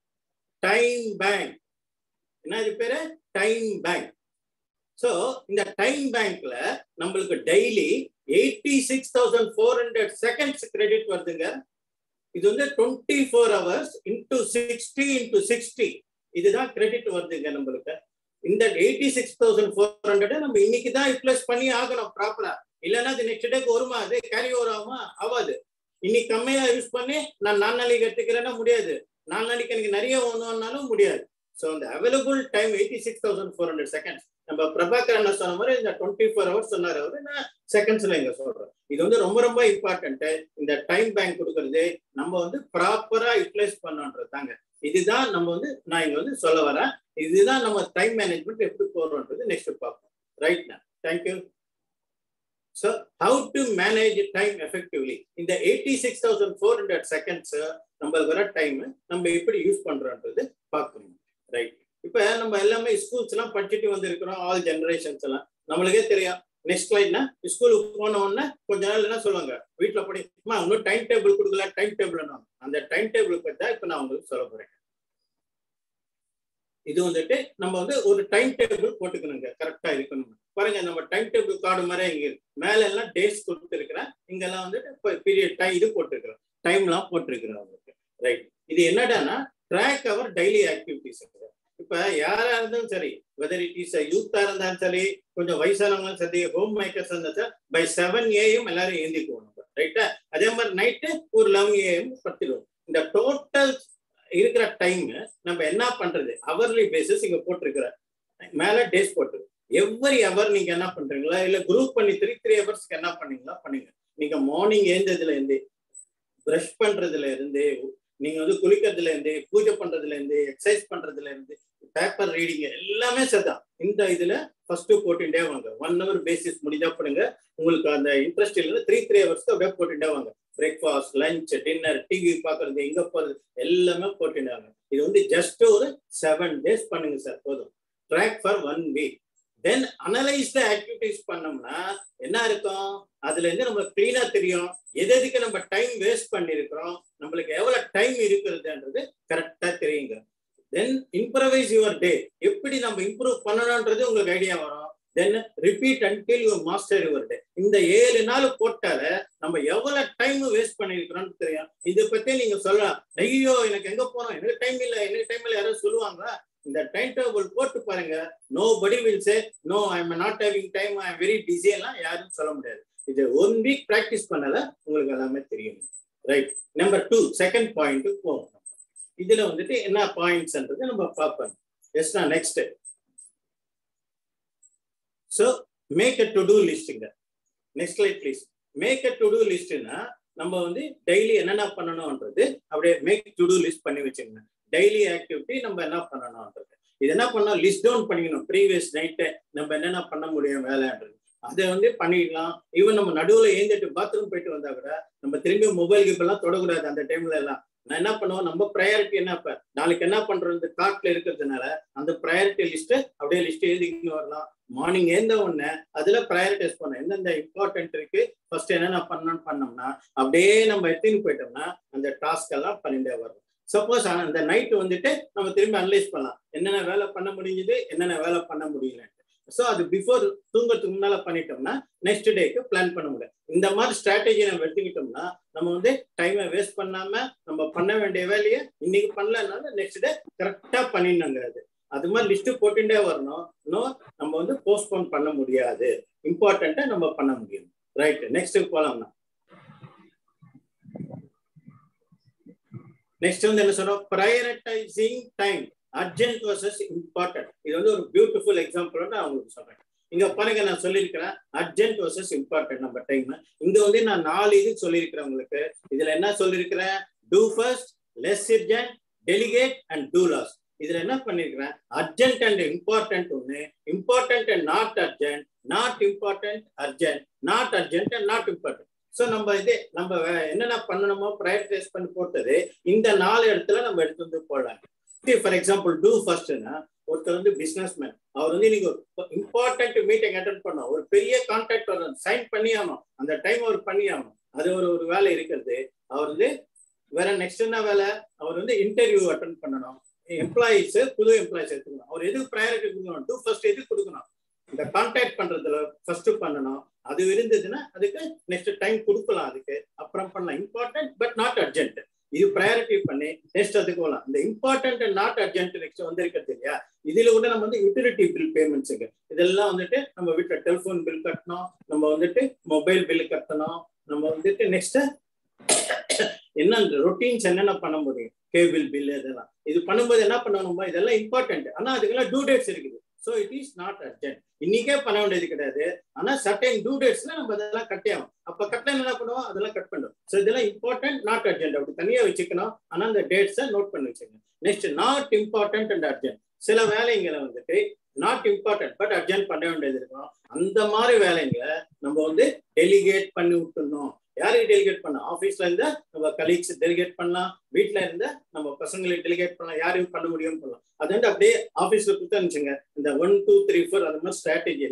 டைம் பேங்க் என்ன இது பேரு டைம் பேங்க் ஸோ இந்த டைம் பேங்க்ல நம்மளுக்கு daily eighty six thousand four hundred seconds credit வருதுங்க இது வந்து twenty four hours into sixty into sixty இதுதான் கிரெடிட் வருதுங்க நம்மளுக்கு இந்த eighty six thousand four hundred நம்ம இன்னைக்கு தான் யூட்டிலைஸ் பண்ணி ஆகணும் ப்ராப்பரா இல்லைன்னா அது நெக்ஸ்ட் டேக்கு வருமா அது கேரி ஓவர் ஆகுமா ஆகாது இன்னைக்கு கம்மியா யூஸ் பண்ணி நான் நாலு நாளைக்கு எடுத்துக்கிறேன்னா முடியாது நாலு நாளைக்கு எனக்கு நிறைய ஒன்றுனாலும் முடியாது ஸோ அந்த available time eighty six thousand four hundred seconds நம்ம பிரபாகர் அண்ணா சொன்ன மாதிரி இந்த டுவெண்ட்டி ஃபோர் ஹவர்ஸ் சொன்னார் அவரு நான் செகண்ட்ஸ்ல இங்க சொல்றேன் இது வந்து ரொம்ப ரொம்ப இம்பார்ட்டன்ட் இந்த டைம் பேங்க் கொடுக்கறது நம்ம வந்து ப்ராப்பரா யூட்டிலைஸ் பண்ணோன்றது தாங்க இதுதான் நம்ம வந்து நான் இங்க வந்து சொல்ல வரேன் இதுதான் நம்ம டைம் மேனேஜ்மெண்ட் எப்படி போறோம்ன்றது நெக்ஸ்ட் பார்ப்போம் ரைட்ண்ணா thank you so how to manage time effectively இந்த eighty six thousand four hundred seconds நம்மளுக்கு வர டைம் நம்ம எப்படி யூஸ் பண்றோன்றது பார்க்கணும் ரைட் இப்ப நம்ம எல்லாமே ஸ்கூல்ஸ் எல்லாம் படிச்சுட்டு வந்திருக்கிறோம் ஆல் ஜெனரேஷன்ஸ் எல்லாம் நம்மளுக்கே தெரியும் நெக்ஸ்ட் ஸ்லைட்னா ஸ்கூலுக்கு போன உடனே கொஞ்ச நாள் என்ன சொல்லுவாங்க வீட்டுல படி அம்மா இன்னும் டைம் டேபிள் கொடுக்கல டைம் டேபிள் அந்த டைம் டேபிள் பத்தி தான் இப்ப நான் உங்களுக்கு சொல்ல போறேன் இது வந்துட்டு நம்ம வந்து ஒரு டைம் டேபிள் போட்டுக்கணுங்க கரெக்டா இருக்கணும் பாருங்க நம்ம டைம் டேபிள் கார்டு மாதிரி இங்க இருக்கு மேல எல்லாம் டேஸ் கொடுத்துருக்கிறேன் இங்கெல்லாம் வந்துட்டு பீரியட் டைம் இது போட்டிருக்கிறேன் டைம் எல்லாம் போட்டிருக்கிறேன் உங்களுக்கு ரைட் இது என்னடான்னா ட்ராக் அவர் டெய்லி ஆக்டிவிட்டிஸ் இப்ப யாரா இருந்தாலும் சரி வெதர் இட் இஸ் யூத்தா இருந்தாலும் சரி கொஞ்சம் வயசானவங்களும் சரி ஹோம் மேக்கர்ஸ் இருந்தா பை செவன் ஏஎம் எல்லாரும் ஏந்திக்குவோம் நம்ம ரைட்டா அதே மாதிரி நைட்டு ஒரு லெவன் ஏஎம் பத்திடுவோம் இந்த டோட்டல் இருக்கிற டைம் நம்ம என்ன பண்றது அவர்லி பேசிஸ் இங்க போட்டிருக்கிற மேல டேஸ் போட்டுருக்கு எவ்வரி அவர் நீங்க என்ன பண்றீங்களா இல்ல குரூப் பண்ணி த்ரீ த்ரீ ஹவர்ஸ்க்கு என்ன பண்ணீங்களா பண்ணுங்க நீங்க மார்னிங் எழுந்ததுல இருந்து ப்ரஷ் பண்றதுல இருந்து நீங்க வந்து குளிக்கிறதுல இருந்து பூஜை பண்றதுல இருந்து எக்ஸசைஸ் பண்றதுல இருந்து பேப்பர் ரீடிங் எல்லாமே சரிதான் இந்த இதுல ஃபர்ஸ்ட் போட்டுட்டே வாங்க ஒன் ஹவர் பேசிஸ் முடிஞ்சா பண்ணுங்க உங்களுக்கு அந்த இன்ட்ரெஸ்ட் இல்லைன்னா த்ரீ த்ரீ ஹவர்ஸ் அப்படியே போட்டுட்டே வாங்க பிரேக்ஃபாஸ்ட் லஞ்ச் டின்னர் டிவி பாக்குறது எங்க போறது எல்லாமே போட்டுட்டாங்க இது வந்து ஜஸ்ட் ஒரு செவன் டேஸ் பண்ணுங்க சார் போதும் track for one week then analyse the activities பண்ணோம்னா என்ன இருக்கும் அதுல இருந்து நம்மளுக்கு கிளீனா தெரியும் எது எதுக்கு நம்ம டைம் வேஸ்ட் பண்ணிருக்கிறோம் நம்மளுக்கு எவ்வளவு டைம் இருக்கிறதுன்றது கரெக்டா தெரியுங்க தென் இம்ப்ரவைஸ் யுவர் டே எப்படி நம்ம இம்ப்ரூவ் பண்ணணும்ன்றது உங்களுக்கு ஐடியா வரும் then repeat until you master your day இந்த ஏழு நாள் போட்டால நம்ம எவ்வளவு டைம் வேஸ்ட் பண்ணிருக்கிறோம்னு தெரியும் இதை பத்தி நீங்க சொல்லலாம் ஐயோ எனக்கு எங்க போனோம் எனக்கு டைம் இல்ல எனக்கு டைம் இல்ல யாராவது சொல்லுவாங்க இந்த டைம் டேபிள் போட்டு பாருங்க nobody will say no I am not having time I am very busy எல்லாம் யாரும் சொல்ல முடியாது இது ஒன் வீக் ப்ராக்டிஸ் பண்ணல உங்களுக்கு எல்லாமே தெரியும் right number two second point போவோம் இதுல வந்துட்டு என்ன பாயிண்ட்ஸ்ன்றது நம்ம பார்ப்போம் எஸ் நான் next so make a to do லிஸ்ட்டுங்க next slide please make a to do லிஸ்ட்னா நம்ம வந்து டெய்லி என்னென்ன பண்ணணும்ன்றது அப்படியே மேக் டு டூ லிஸ்ட் பண்ணி வச்சுக்கோங்க டெய்லி ஆக்டிவிட்டி நம்ம என்ன பண்ணணும்ன்றது இது என்ன பண்ணோம் லிஸ்ட் டவுன் பண்ணிக்கணும் ப்ரீவியஸ் நைட்டு நம்ம என்னென்ன பண்ண முடியும் வேலைன்றது அதை வந்து பண்ணிக்கலாம் ஈவன் நம்ம நடுவில் ஏந்திட்டு பாத்ரூம் போயிட்டு வந்தா கூட நம்ம திரும்பி மொபைல் கிப் எல்லாம் தொடக்கூடாது அந்த டைம்ல எல்லாம் நான் என்ன பண்ணுவோம் நம்ம ப்ரையாரிட்டி என்ன இப்ப நாளைக்கு என்ன பண்றது கார்ட்ல இருக்கிறதுனால அந்த ப்ரையாரிட்டி லிஸ்ட் அப்படியே லிஸ்ட் எழுதிக்கிட்டு வரலாம் மார்னிங் ஏந்த உடனே அதுல ப்ரையாரிட்டைஸ் பண்ண எந்தெந்த இம்பார்ட்டன்ட் இருக்கு ஃபர்ஸ்ட் என்னென்ன பண்ணணும்னு பண்ணோம்னா அப்படியே நம்ம எடுத்துன்னு போயிட்டோம்னா அந்த டாஸ்க் எல்லாம் பண்ணிட்டே வரும் சப்போஸ் அந்த நைட் வந்துட்டு நம்ம திரும்பி அனலைஸ் பண்ணலாம் என்னென்ன வேலை பண்ண முடிஞ்சது என்னென்ன வேலை பண்ண முடியல ஸோ அது பிஃபோர் தூங்கறதுக்கு முன்னால பண்ணிட்டோம்னா நெக்ஸ்ட் டேக்கு பிளான் பண்ண முடியும் இந்த மாதிரி ஸ்ட்ராட்டஜி நம்ம எடுத்துக்கிட்டோம்னா நம்ம வந்து டைமை வேஸ்ட் பண்ணாம நம்ம பண்ண வேண்டிய வேலையை இன்னைக்கு பண்ணலனால நெக்ஸ்ட் டே கரெக்டா பண்ணிடணுங்க அது அது மாதிரி லிஸ்ட் போட்டுட்டே வரணும் இன்னும் நம்ம வந்து போஸ்ட்போன் பண்ண முடியாது இம்பார்ட்டண்ட்டா நம்ம பண்ண முடியும் ரைட் நெக்ஸ்ட் போலாம்னா நெக்ஸ்ட் வந்து என்ன சொல்றோம் prioritising time urgent versus important இது வந்து ஒரு பியூட்டிஃபுல் எக்ஸாம்பிள் நான் உங்களுக்கு சொல்றேன் இங்க பாருங்க நான் சொல்லியிருக்கிறேன் அர்ஜென்ட் வர்சஸ் இம்பார்ட்டன்ட் நம்ம டைம் இங்க வந்து நான் நாலு இது சொல்லியிருக்கிறேன் உங்களுக்கு இதுல என்ன சொல்லியிருக்கிறேன் do first less urgent delegate and do last இதுல என்ன பண்ணிருக்கிறேன் அர்ஜென்ட் அண்ட் இம்பார்ட்டன்ட் ஒண்ணு important and not urgent not important urgent not urgent and not important so நம்ம இது நம்ம என்னென்ன பண்ணணுமோ ப்ரையரைஸ் பண்ணி போட்டது இந்த நாலு இடத்துல நம்ம எடுத்து வந்து போடலாம் ஃபார் எக்ஸாம்பிள் டூ ஃபர்ஸ்ட்னா ஒருத்தர் வந்து பிசினஸ் மேன் அவர் வந்து நீங்க இம்பார்ட்டன்ட் மீட்டிங் அட்டன் பண்ணோம் ஒரு பெரிய கான்டாக்ட் வரும் சைன் பண்ணி ஆகணும் அந்த டைம் அவர் பண்ணி ஆகணும் அது ஒரு ஒரு வேலை இருக்கிறது அவர் வந்து வேற நெக்ஸ்ட் என்ன வேலை அவர் வந்து இன்டர்வியூ அட்டன் பண்ணணும் எம்ப்ளாயிஸ் புது எம்ப்ளாயிஸ் எடுத்துக்கணும் அவர் எதுக்கு ப்ரையாரிட்டி கொடுக்கணும் டூ ஃபர்ஸ்ட் எதுக்கு கொடுக்கணும் இந்த கான்டாக்ட் பண்றதுல ஃபர்ஸ்ட் பண்ணணும் அது இருந்ததுன்னா அதுக்கு நெக்ஸ்ட் டைம் கொடுக்கலாம் அதுக்கு அப்புறம் பண்ணலாம் இம்பார்ட்டன்ட் பட் நாட் அர்ஜென்ட் இது ப்ரையாரிட்டி பண்ணி நெக்ஸ்ட் அதுக்கு போகலாம் இந்த important and not urgent next வந்து இருக்கிறது இல்லையா இதுல கூட நம்ம வந்து யூட்டிலிட்டி பில் பேமெண்ட்ஸுங்க இதெல்லாம் வந்துட்டு நம்ம வீட்டுல டெலிஃபோன் பில் கட்டணும் நம்ம வந்துட்டு மொபைல் பில் கட்டணும் நம்ம வந்துட்டு நெக்ஸ்ட் என்ன ரொட்டீன்ஸ் என்னென்ன பண்ண முடியும் கேபிள் பில் இதெல்லாம் இது பண்ணும்போது என்ன பண்ணணுமா இதெல்லாம் இம்பார்ட்டன்ட் ஆனா அதுக்கெல்லாம் டூ டேட்ஸ் இருக்குது so it is not urgent இன்னைக்கே பண்ண வேண்டியது கிடையாது ஆனா சர்டைன் டூ டேட்ஸ்ல நம்ம அதெல்லாம் கட்டே ஆகும் அப்ப கட்டல என்ன பண்ணுவோம் அதெல்லாம் கட் பண்ணுவோம் ஸோ இதெல்லாம் இம்பார்ட்டன்ட் நாட் அர்ஜென்ட் அப்படி தனியா வச்சுக்கணும் ஆனா அந்த டேட்ஸை நோட் பண்ணி வச்சுக்கணும் next not important and urgent சில வேலைங்களை வந்துட்டு நாட் இம்பார்ட்டன்ட் பட் அர்ஜென்ட் பண்ண வேண்டியது இருக்கும் அந்த மாதிரி வேலைங்களை நம்ம வந்து டெலிகேட் பண்ணி விட்டுணும் யாருக்கு டெலிகேட் பண்ண ஆஃபீஸ்ல இருந்தா நம்ம கலீக்ஸ் டெலிகேட் பண்ணலாம் வீட்டுல இருந்தா நம்ம பசங்களுக்கு டெலிகேட் பண்ணலாம் யாரையும் பண்ண முடியும்னு பண்ணலாம் அது வந்து அப்படியே ஆஃபீஸ்ல கொடுத்தாச்சுங்க இந்த ஒன் டூ த்ரீ ஃபோர் அந்த மாதிரி ஸ்ட்ராட்டஜியில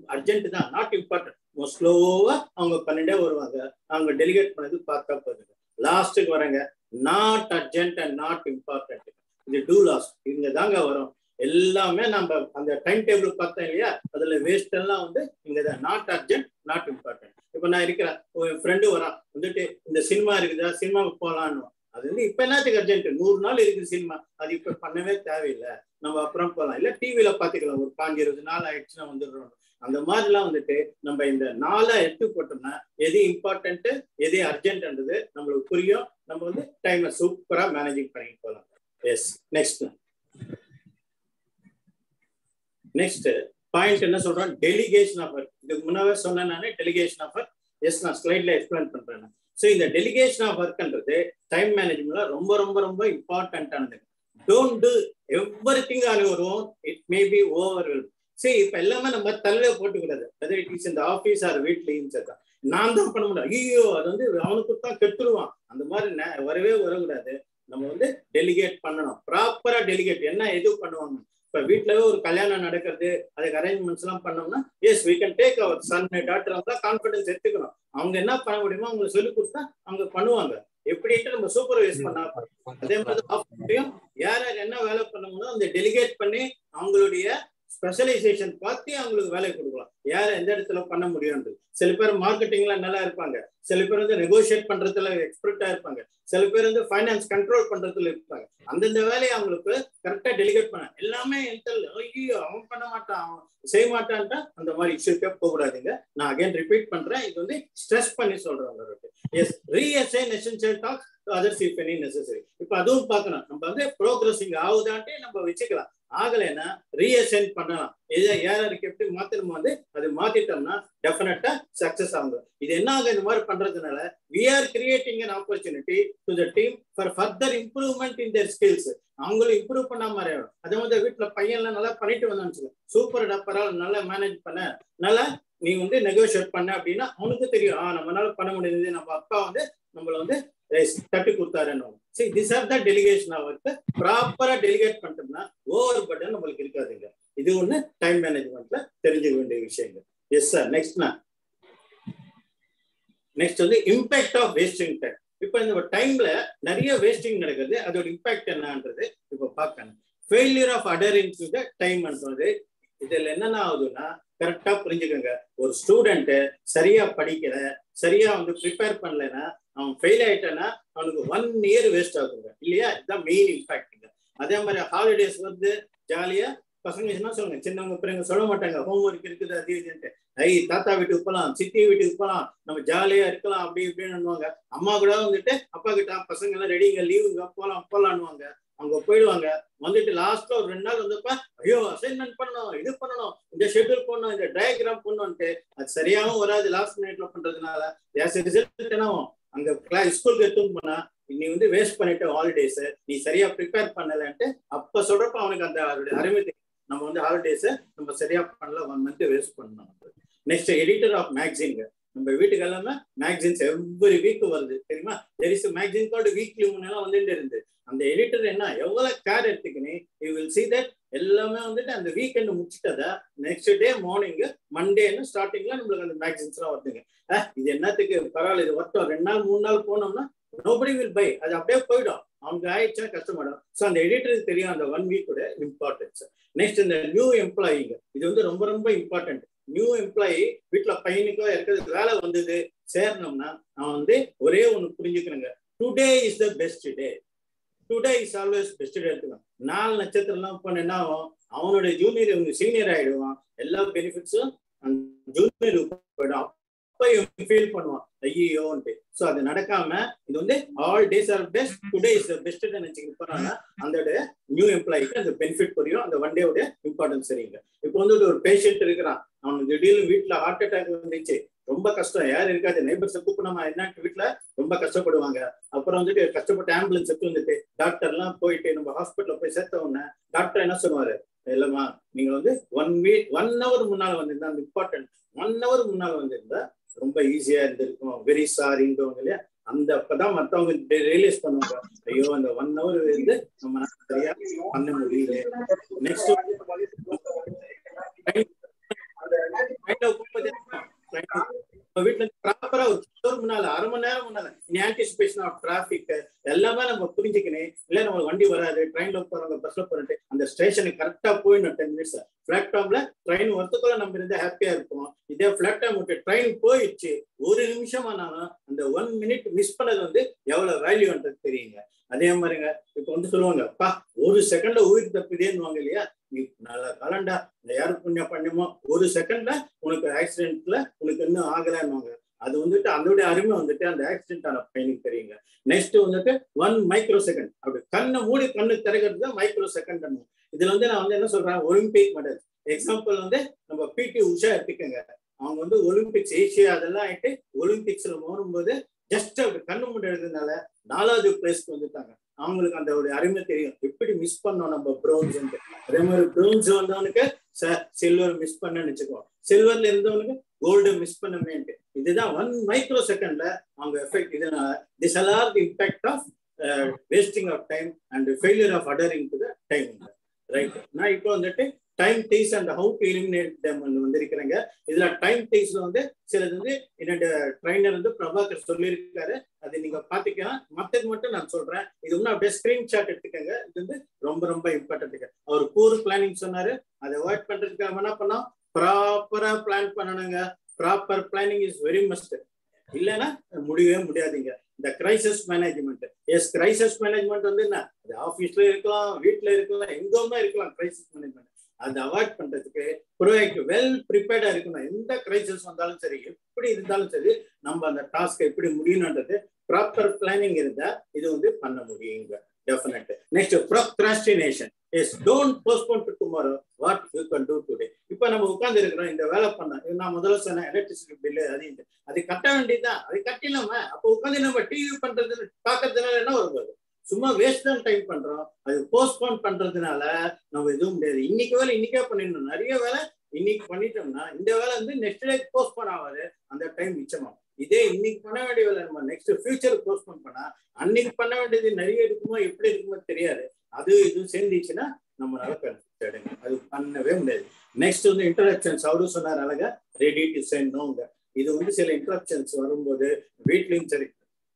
அர்ஜென்ட் தான் நாட் இம்பார்ட்டன்ட் ஸ்லோவா அவங்க பண்ணிட்டே வருவாங்க அவங்க டெலிகேட் பண்ணது பார்த்தா போதுங்க லாஸ்ட்டுக்கு வரங்க not urgent and not important இது டூ லாஸ்ட் இங்க தாங்க வரும் எல்லாமே நம்ம அந்த டைம் டேபிள் பார்த்தோம் இல்லையா அதுல வேஸ்ட் எல்லாம் வந்து இங்க நாட் அர்ஜென்ட் நாட் இம்பார்ட்டன்ட் இப்போ நான் இருக்கிறேன் என் ஃப்ரெண்டு வரான் வந்துட்டு இந்த சினிமா இருக்குதா சினிமாவுக்கு போகலான்னு அது வந்து இப்ப என்னத்துக்கு அர்ஜென்ட் நூறு நாள் இருக்குது சினிமா அது இப்ப பண்ணவே தேவையில்லை நம்ம அப்புறம் போகலாம் இல்ல டிவியில பாத்துக்கலாம் ஒரு பாஞ்சு இருபது நாள் ஆயிடுச்சுன்னா வந்துடுறோம் அந்த மாதிரிலாம் வந்துட்டு நம்ம இந்த நாளை எடுத்து போட்டோம்னா எது இம்பார்ட்டன்ட் எது அர்ஜென்ட்ன்றது நம்மளுக்கு புரியும் நம்ம வந்து டைமை சூப்பரா மேனேஜிங் பண்ணிட்டு போகலாம் எஸ் நெக்ஸ்ட் நெக்ஸ்ட் பாயிண்ட் என்ன சொல்றோம் டெலிகேஷன் ஆஃப் ஒர்க் இதுக்கு முன்னாவே சொன்னேன் நானே டெலிகேஷன் ஆஃப் ஒர்க் எஸ் நான் ஸ்லைட்ல எக்ஸ்பிளைன் பண்றேன் ஸோ இந்த டெலிகேஷன் ஆஃப் ஒர்க்ன்றது டைம் மேனேஜ்மெண்ட்ல ரொம்ப ரொம்ப ரொம்ப இம்பார்ட்டன்டானது don't do everything on your own it may be over சரி இப்ப எல்லாமே நம்ம தலையில போட்டுக்கூடாது வெதர் இட் இஸ் இந்த ஆஃபீஸ் ஆர் வீட்லயும் சரி நான் தான் பண்ண முடியும் ஐயோ அது வந்து அவனுக்கு தான் கெட்டுருவான் அந்த மாதிரி வரவே வரக்கூடாது நம்ம வந்து டெலிகேட் பண்ணணும் ப்ராப்பரா டெலிகேட் என்ன எது பண்ணுவாங்க இப்ப வீட்டுலவே ஒரு கல்யாணம் நடக்கிறது அதுக்கு அரேஞ்ச்மெண்ட்ஸ் எல்லாம் பண்ணோம்னா yes we can take our son doctor தான் கான்பிடன்ஸ் எடுத்துக்கணும் அவங்க என்ன பண்ண முடியுமோ அவங்க சொல்லி கொடுத்தா அவங்க பண்ணுவாங்க எப்படின்ட்டு நம்ம சூப்பர்வைஸ் பண்ணா அதே மாதிரி ஆஃபீஸ்லயும் யார் யார் என்ன வேலை பண்ணணுமோ அந்த டெலிகேட் பண்ணி அவங்களுடைய ஸ்பெஷலைசேஷன் பார்த்து அவங்களுக்கு வேலை கொடுக்கலாம் யார் எந்த இடத்துல பண்ண முடியும் சில பேர் மார்க்கெட்டிங்ல நல்லா இருப்பாங்க சில பேர் வந்து நெகோசியேட் பண்றதுல எக்ஸ்பர்ட்டா இருப்பாங்க சில பேர் வந்து ஃபைனான்ஸ் கண்ட்ரோல் பண்றதுல இருப்பாங்க அந்தந்த வேலையை அவங்களுக்கு கரெக்டா டெலிகேட் பண்ண எல்லாமே ஐயோ அவன் பண்ண மாட்டான் அவன் செய்ய மாட்டான்ட்டா அந்த மாதிரி இஷ்யூக்கே போகக்கூடாதுங்க நான் அகைன் ரிப்பீட் பண்றேன் இது வந்து ஸ்ட்ரெஸ் பண்ணி சொல்றேன் உங்களுக்கு yes reassign essential talk others if any necessary இப்போ அதுவும் பார்க்கணும் நம்ம வந்து ப்ரோக்ரஸிங் ஆகுதான்ட்டே நம்ம வச்சுக்கலாம் ஆகலைன்னா ரீஅசைன் பண்ணலாம் இதை யாருக்கு எப்படி மாத்தி நம்ம வந்து அது மாத்திட்டோம்னா டெஃபினட்டா சக்சஸ் ஆகும் இது என்ன ஆகும் இந்த மாதிரி பண்றதுனால we are creating an opportunity to the team for further improvement in their skills அவங்களும் இம்ப்ரூவ் பண்ண மாதிரி ஆகும் அதே மாதிரி வீட்டுல பையன்லாம் நல்லா பண்ணிட்டு வந்தான்னு சூப்பர் பரவாயில்ல நல்லா மேனேஜ் பண்ண நல்லா நீ வந்து நெகோசியேட் பண்ண அப்படின்னா அவனுக்கு தெரியும் ஆஹ் நம்மளால பண்ண முடியுது நம்ம அப்பா வந்து நம்மள வந்து தட்டு கொடுத்தாருன்னு சரி திஸ் ஆர் த டெலிகேஷன் அவருக்கு ப்ராப்பரா டெலிகேட் பண்ணிட்டோம்னா ஓவர் பட்டன் நம்மளுக்கு இருக்காதுங்க இது ஒண்ணு டைம் மேனேஜ்மெண்ட்ல தெரிஞ்சுக்க வேண்டிய விஷயங்கள் எஸ் சார் நெக்ஸ்ட்னா நெக்ஸ்ட் வந்து இம்பாக்ட் ஆஃப் வேஸ்டிங் டைம் இப்போ இந்த டைம்ல நிறைய வேஸ்டிங் நடக்குது அதோட இம்பாக்ட் என்னன்றது இப்போ பார்க்கணும் failure of adhering to the டைம்ன்றது இதுல என்னென்ன ஆகுதுன்னா கரெக்டா புரிஞ்சுக்கோங்க ஒரு ஸ்டூடெண்ட் சரியா படிக்கல சரியா வந்து ப்ரிப்பேர் பண்ணலைன்னா அவன் ஃபெயில் ஆயிட்டானா அவனுக்கு ஒன் இயர் வேஸ்ட் ஆகுங்க இல்லையா இதுதான் மெயின் இம்பாக்ட்ங்க அதே மாதிரி ஹாலிடேஸ் வந்து ஜாலியா பசங்க என்ன சொல்லுங்க சின்னவங்க பிறங்க சொல்ல மாட்டாங்க ஹோம்ஒர்க் இருக்குது அது இதுன்ட்டு ஐ தாத்தா வீட்டுக்கு போகலாம் சித்தி வீட்டுக்கு போகலாம் நம்ம ஜாலியா இருக்கலாம் அப்படி இப்படின்னு அம்மா கூட வந்துட்டு அப்பா கிட்ட பசங்க எல்லாம் ரெடிங்க லீவுங்க போலாம் போலான்னுவாங்க அங்க போயிடுவாங்க வந்துட்டு லாஸ்ட்ல ஒரு ரெண்டு நாள் வந்தப்ப ஐயோ அசைன்மெண்ட் பண்ணணும் இது பண்ணணும் இந்த ஷெட்யூல் பண்ணணும் இந்த டயக்ராம் பண்ணணும்ட்டு அது சரியாகவும் வராது லாஸ்ட் மினிட்ல பண்றதுனால ரிசல்ட் என்ன அங்க கிளாஸ் ஸ்கூலுக்கு எடுத்துன்னு போனா நீ வந்து வேஸ்ட் பண்ணிட்ட ஹாலிடேஸ் நீ சரியா ப்ரிப்பேர் பண்ணலன்ட்டு அப்ப சொல்றப்ப அவனுக்கு அந்த அதோடைய அருமை நம்ம வந்து ஹாலிடேஸ் நம்ம சரியா பண்ணல ஒன் மந்த் வேஸ்ட் பண்ணணும் நெக்ஸ்ட் எடிட்டர் ஆஃப் மேக்சின்ங்க நம்ம வீட்டுக்கு எல்லாமே மேக்சின்ஸ் எவ்ரி வீக் வருது தெரியுமா there is magazine called weekly முன்னெல்லாம் வந்துட்டு இருந்து அந்த எடிட்டர் என்ன எவ்வளவு கேர் எடுத்துக்கினே யூ வில் சி தட் எல்லாமே வந்துட்டு அந்த வீக்கெண்ட் முடிச்சிட்டதா நெக்ஸ்ட் டே மார்னிங் மண்டேன்னு ஸ்டார்டிங்ல நம்மளுக்கு அந்த மேக்சின்ஸ் எல்லாம் வருதுங்க இது என்னத்துக்கு பரவாயில்ல இது ஒருத்தம் ரெண்டு நாள் மூணு நாள் போனோம்னா நோபடி வில் பை அது அப்படியே போயிடும் அவங்க ஆயிடுச்சுன்னா கஷ்டப்படும் ஸோ அந்த எடிட்டருக்கு தெரியும் அந்த ஒன் வீக்கோட இம்பார்ட்டன்ஸ் நெக்ஸ்ட் இந்த நியூ எம்ப்ளாயிங்க இது வந்து ரொம்ப ரொம்ப இம்பார்ட்டன்ட் நியூ எம்ப்ளாயி வீட்டுல பையனுக்கோ இருக்கிறது வேலை வந்தது சேரணும்னா அவன் வந்து ஒரே ஒண்ணு புரிஞ்சுக்கணுங்க today is the best day today is always best day எடுத்துக்கலாம் நாலு நட்சத்திரம் எல்லாம் பண்ண என்ன ஆகும் அவனுடைய ஜூனியர் இவங்க சீனியர் ஆயிடுவான் எல்லா பெனிஃபிட்ஸும் ஜூனியர் போயிடும் அப்ப ஃபீல் பண்ணுவான் ஐயோன்ட்டு ஸோ அது நடக்காம இது வந்து all days are best today is best நினைச்சுக்கிட்டு போறாங்க அந்த நியூ எம்ப்ளாய்க்கு அந்த பெனிஃபிட் புரியும் அந்த ஒன் டேவுடைய இம்பார்ட்டன்ஸ் சரிங்க இப்போ வந்து ஒரு பேஷண்ட் இருக்கிறான் அவனுக்கு திடீர்னு வீட்டுல ஹார்ட் அட்டாக் வந்துச்சு ரொம்ப கஷ்டம் யார் இருக்காது நெய்பர்ஸை கூப்பிடாம என்ன வீட்டுல ரொம்ப கஷ்டப்படுவாங்க அப்புறம் வந்துட்டு கஷ்டப்பட்டு ஆம்புலன்ஸ் எடுத்து வந்துட்டு டாக்டர் எல்லாம் போயிட்டு நம்ம ஹாஸ்பிட்டல்ல போய் சேர்த்த உடனே டாக்டர் என்ன சொல்லுவாரு இல்லம்மா நீங்க வந்து ஒன் வீக் ஒன் ஹவர் முன்னால வந்திருந்தா அந்த இம்பார்ட்டன்ட் ஒன் ஹவர் முன்னால வந்திருந்தா ரொம்ப ஈஸியா இருந்திருக்கும் வெரி சாரின்றவங்க இல்லையா அந்த அப்பதான் மத்தவங்க ரியலைஸ் பண்ணுவாங்க ஐயோ அந்த ஒன் ஹவர் வந்து நம்ம சரியா பண்ண முடியல நெக்ஸ்ட் நம்ம வீட்டுல ப்ராப்பரா ஒரு ஒரு முன்னால அரை மணி நேரம் முன்னால இனி ஆன்டிசிபேஷன் ஆஃப் டிராபிக் எல்லாமே நம்ம புரிஞ்சுக்கணும் இல்ல நம்ம வண்டி வராது ட்ரெயின்ல போறவங்க பஸ்ல போறது அந்த ஸ்டேஷனுக்கு கரெக்டா போயிடணும் டென் மினிட்ஸ் பிளாட்ஃபார்ம்ல ட்ரெயின் வரத்துக்குள்ள நம்ம இருந்தா ஹாப்பியா இருப்போம் இதே பிளாட்ஃபார்ம் விட்டு ட்ரெயின் போயிடுச்சு ஒரு நிமிஷம் ஆனாலும் அந்த ஒன் மினிட் மிஸ் பண்ணது வந்து எவ்வளவு வேல்யூன்றது தெரியுங்க அதே மாதிரிங்க இப்ப வந்து சொல்லுவாங்க அப்பா ஒரு செகண்ட்ல உயிர் தப்புதேன்னு இல்லையா நீ நல்ல கலண்டா இந்த யாரு புண்ணியம் பண்ணுமோ ஒரு செகண்ட்ல உனக்கு ஆக்சிடென்ட்ல உனக்கு இன்னும் ஆகலன்னுவாங்க அது வந்துட்டு அதோடைய அருமை வந்துட்டு அந்த ஆக்சிடென்ட் ஆன பையனுக்கு தெரியுங்க நெக்ஸ்ட் வந்துட்டு ஒன் மைக்ரோ செகண்ட் அப்படி கண்ணை மூடி கண்ணு திறக்கிறது தான் மைக்ரோ செகண்ட் இதுல வந்து நான் வந்து என்ன சொல்றேன் ஒலிம்பிக் மெடல் எக்ஸாம்பிள் வந்து நம்ம பிடி உஷா எடுத்துக்கோங்க அவங்க வந்து ஒலிம்பிக்ஸ் ஏசியா அதெல்லாம் ஆயிட்டு ஒலிம்பிக்ஸ்ல போகும்போது ஜஸ்ட் அப்படி கண்ணு மூடி எடுக்கிறதுனால நாலாவது பிளேஸ்க்கு வந்துட்டாங்க அவங்களுக்கு அந்த ஒரு அருமை தெரியும் எப்படி மிஸ் பண்ணோம் நம்ம ப்ரோன்ஸ் அதே மாதிரி ப்ரோன்ஸ் வந்தவனுக்கு சில்வர் மிஸ் பண்ணன்னு வச்சுக்கோ சில்வர்ல இருந்தவனுக்கு கோல்டு மிஸ் பண்ணமேன்ட்டு இதுதான் ஒன் மைக்ரோ செகண்ட்ல அவங்க எஃபெக்ட் இதனால this are the impact of wasting of time and failure of adhering to the time right நான் இப்போ வந்துட்டு time days and how to eliminate them வந்திருக்கிறேங்க இதுல டைம் டேஸ்ல வந்து சிலது வந்து என்னோட ட்ரைனர் வந்து பிரபாகர் சொல்லியிருக்காரு அது நீங்க பாத்துக்கலாம் மத்தது மட்டும் நான் சொல்றேன் இது இன்னும் அப்படியே ஸ்கிரீன்ஷாட் எடுத்துக்கங்க இது வந்து ரொம்ப ரொம்ப இம்பார்ட்டன்ட் அவர் கூறு பிளானிங் சொன்னாரு அதை அவாய்ட் பண்றதுக்கு நம்ம என்ன பண்ணோம் ப்ராப்பரா பிளான் பண்ணணுங்க proper planning is very must இல்லைன்னா முடியவே முடியாதுங்க இந்த crisis management yes crisis management வந்து என்ன அது ஆபீஸ்ல இருக்கலாம் வீட்டுல இருக்கலாம் எங்கேயுமே இருக்கலாம் கிரைசிஸ் மேனேஜ்மெண்ட் அதை அவாய்ட் பண்றதுக்கு ப்ரோஆக்டிவ் வெல் ப்ரிப்பேர்டா இருக்கணும் எந்த கிரைசிஸ் வந்தாலும் சரி எப்படி இருந்தாலும் சரி நம்ம அந்த டாஸ்க் எப்படி முடியணுன்றது ப்ராப்பர் பிளானிங் இருந்தா இது வந்து பண்ண முடியுங்க definite next procrastination yes don't postpone to tomorrow what you can do today இப்போ நம்ம உட்கார்ந்து இருக்கிறோம் இந்த வேலை பண்ண நான் முதல்ல சொன்னேன் எலக்ட்ரிசிட்டி பில்லு அது இது அது கட்ட வேண்டியதுதான் அது கட்டிடலாம அப்போ உட்காந்து நம்ம டிவி பண்றது பாக்குறதுனால என்ன வருவது சும்மா வேஸ்ட் தான் டைம் பண்றோம் அது போஸ்ட்போன் பண்றதுனால நம்ம எதுவும் முடியாது இன்னைக்கு வேலை இன்னைக்கே பண்ணிடணும் நிறைய வேலை இன்னைக்கு பண்ணிட்டோம்னா இந்த வேலை வந்து நெக்ஸ்ட் டே போஸ்ட்போன் ஆகாது அந்த டைம் மிச்சமாகும் இதே இன்னைக்கு பண்ண வேண்டிய வேலை நம்ம நெக்ஸ்ட் ஃபியூச்சர் போஸ்ட்போன் பண்ணா அன்னைக்கு பண்ண வேண்டியது நிறைய இருக்குமோ எப்படி இருக்குமோ தெரியாது அது இதுவும் சேர்ந்துச்சுன்னா நம்மளால கன்ஃபியூஸ் அது பண்ணவே முடியாது நெக்ஸ்ட் வந்து இன்டரப்ஷன்ஸ் அவரும் சொன்னார் அழகா ரெடி டு சென்ட் நோங்க இது வந்து சில இன்டரப்ஷன்ஸ் வரும்போது வீட்லயும் சரி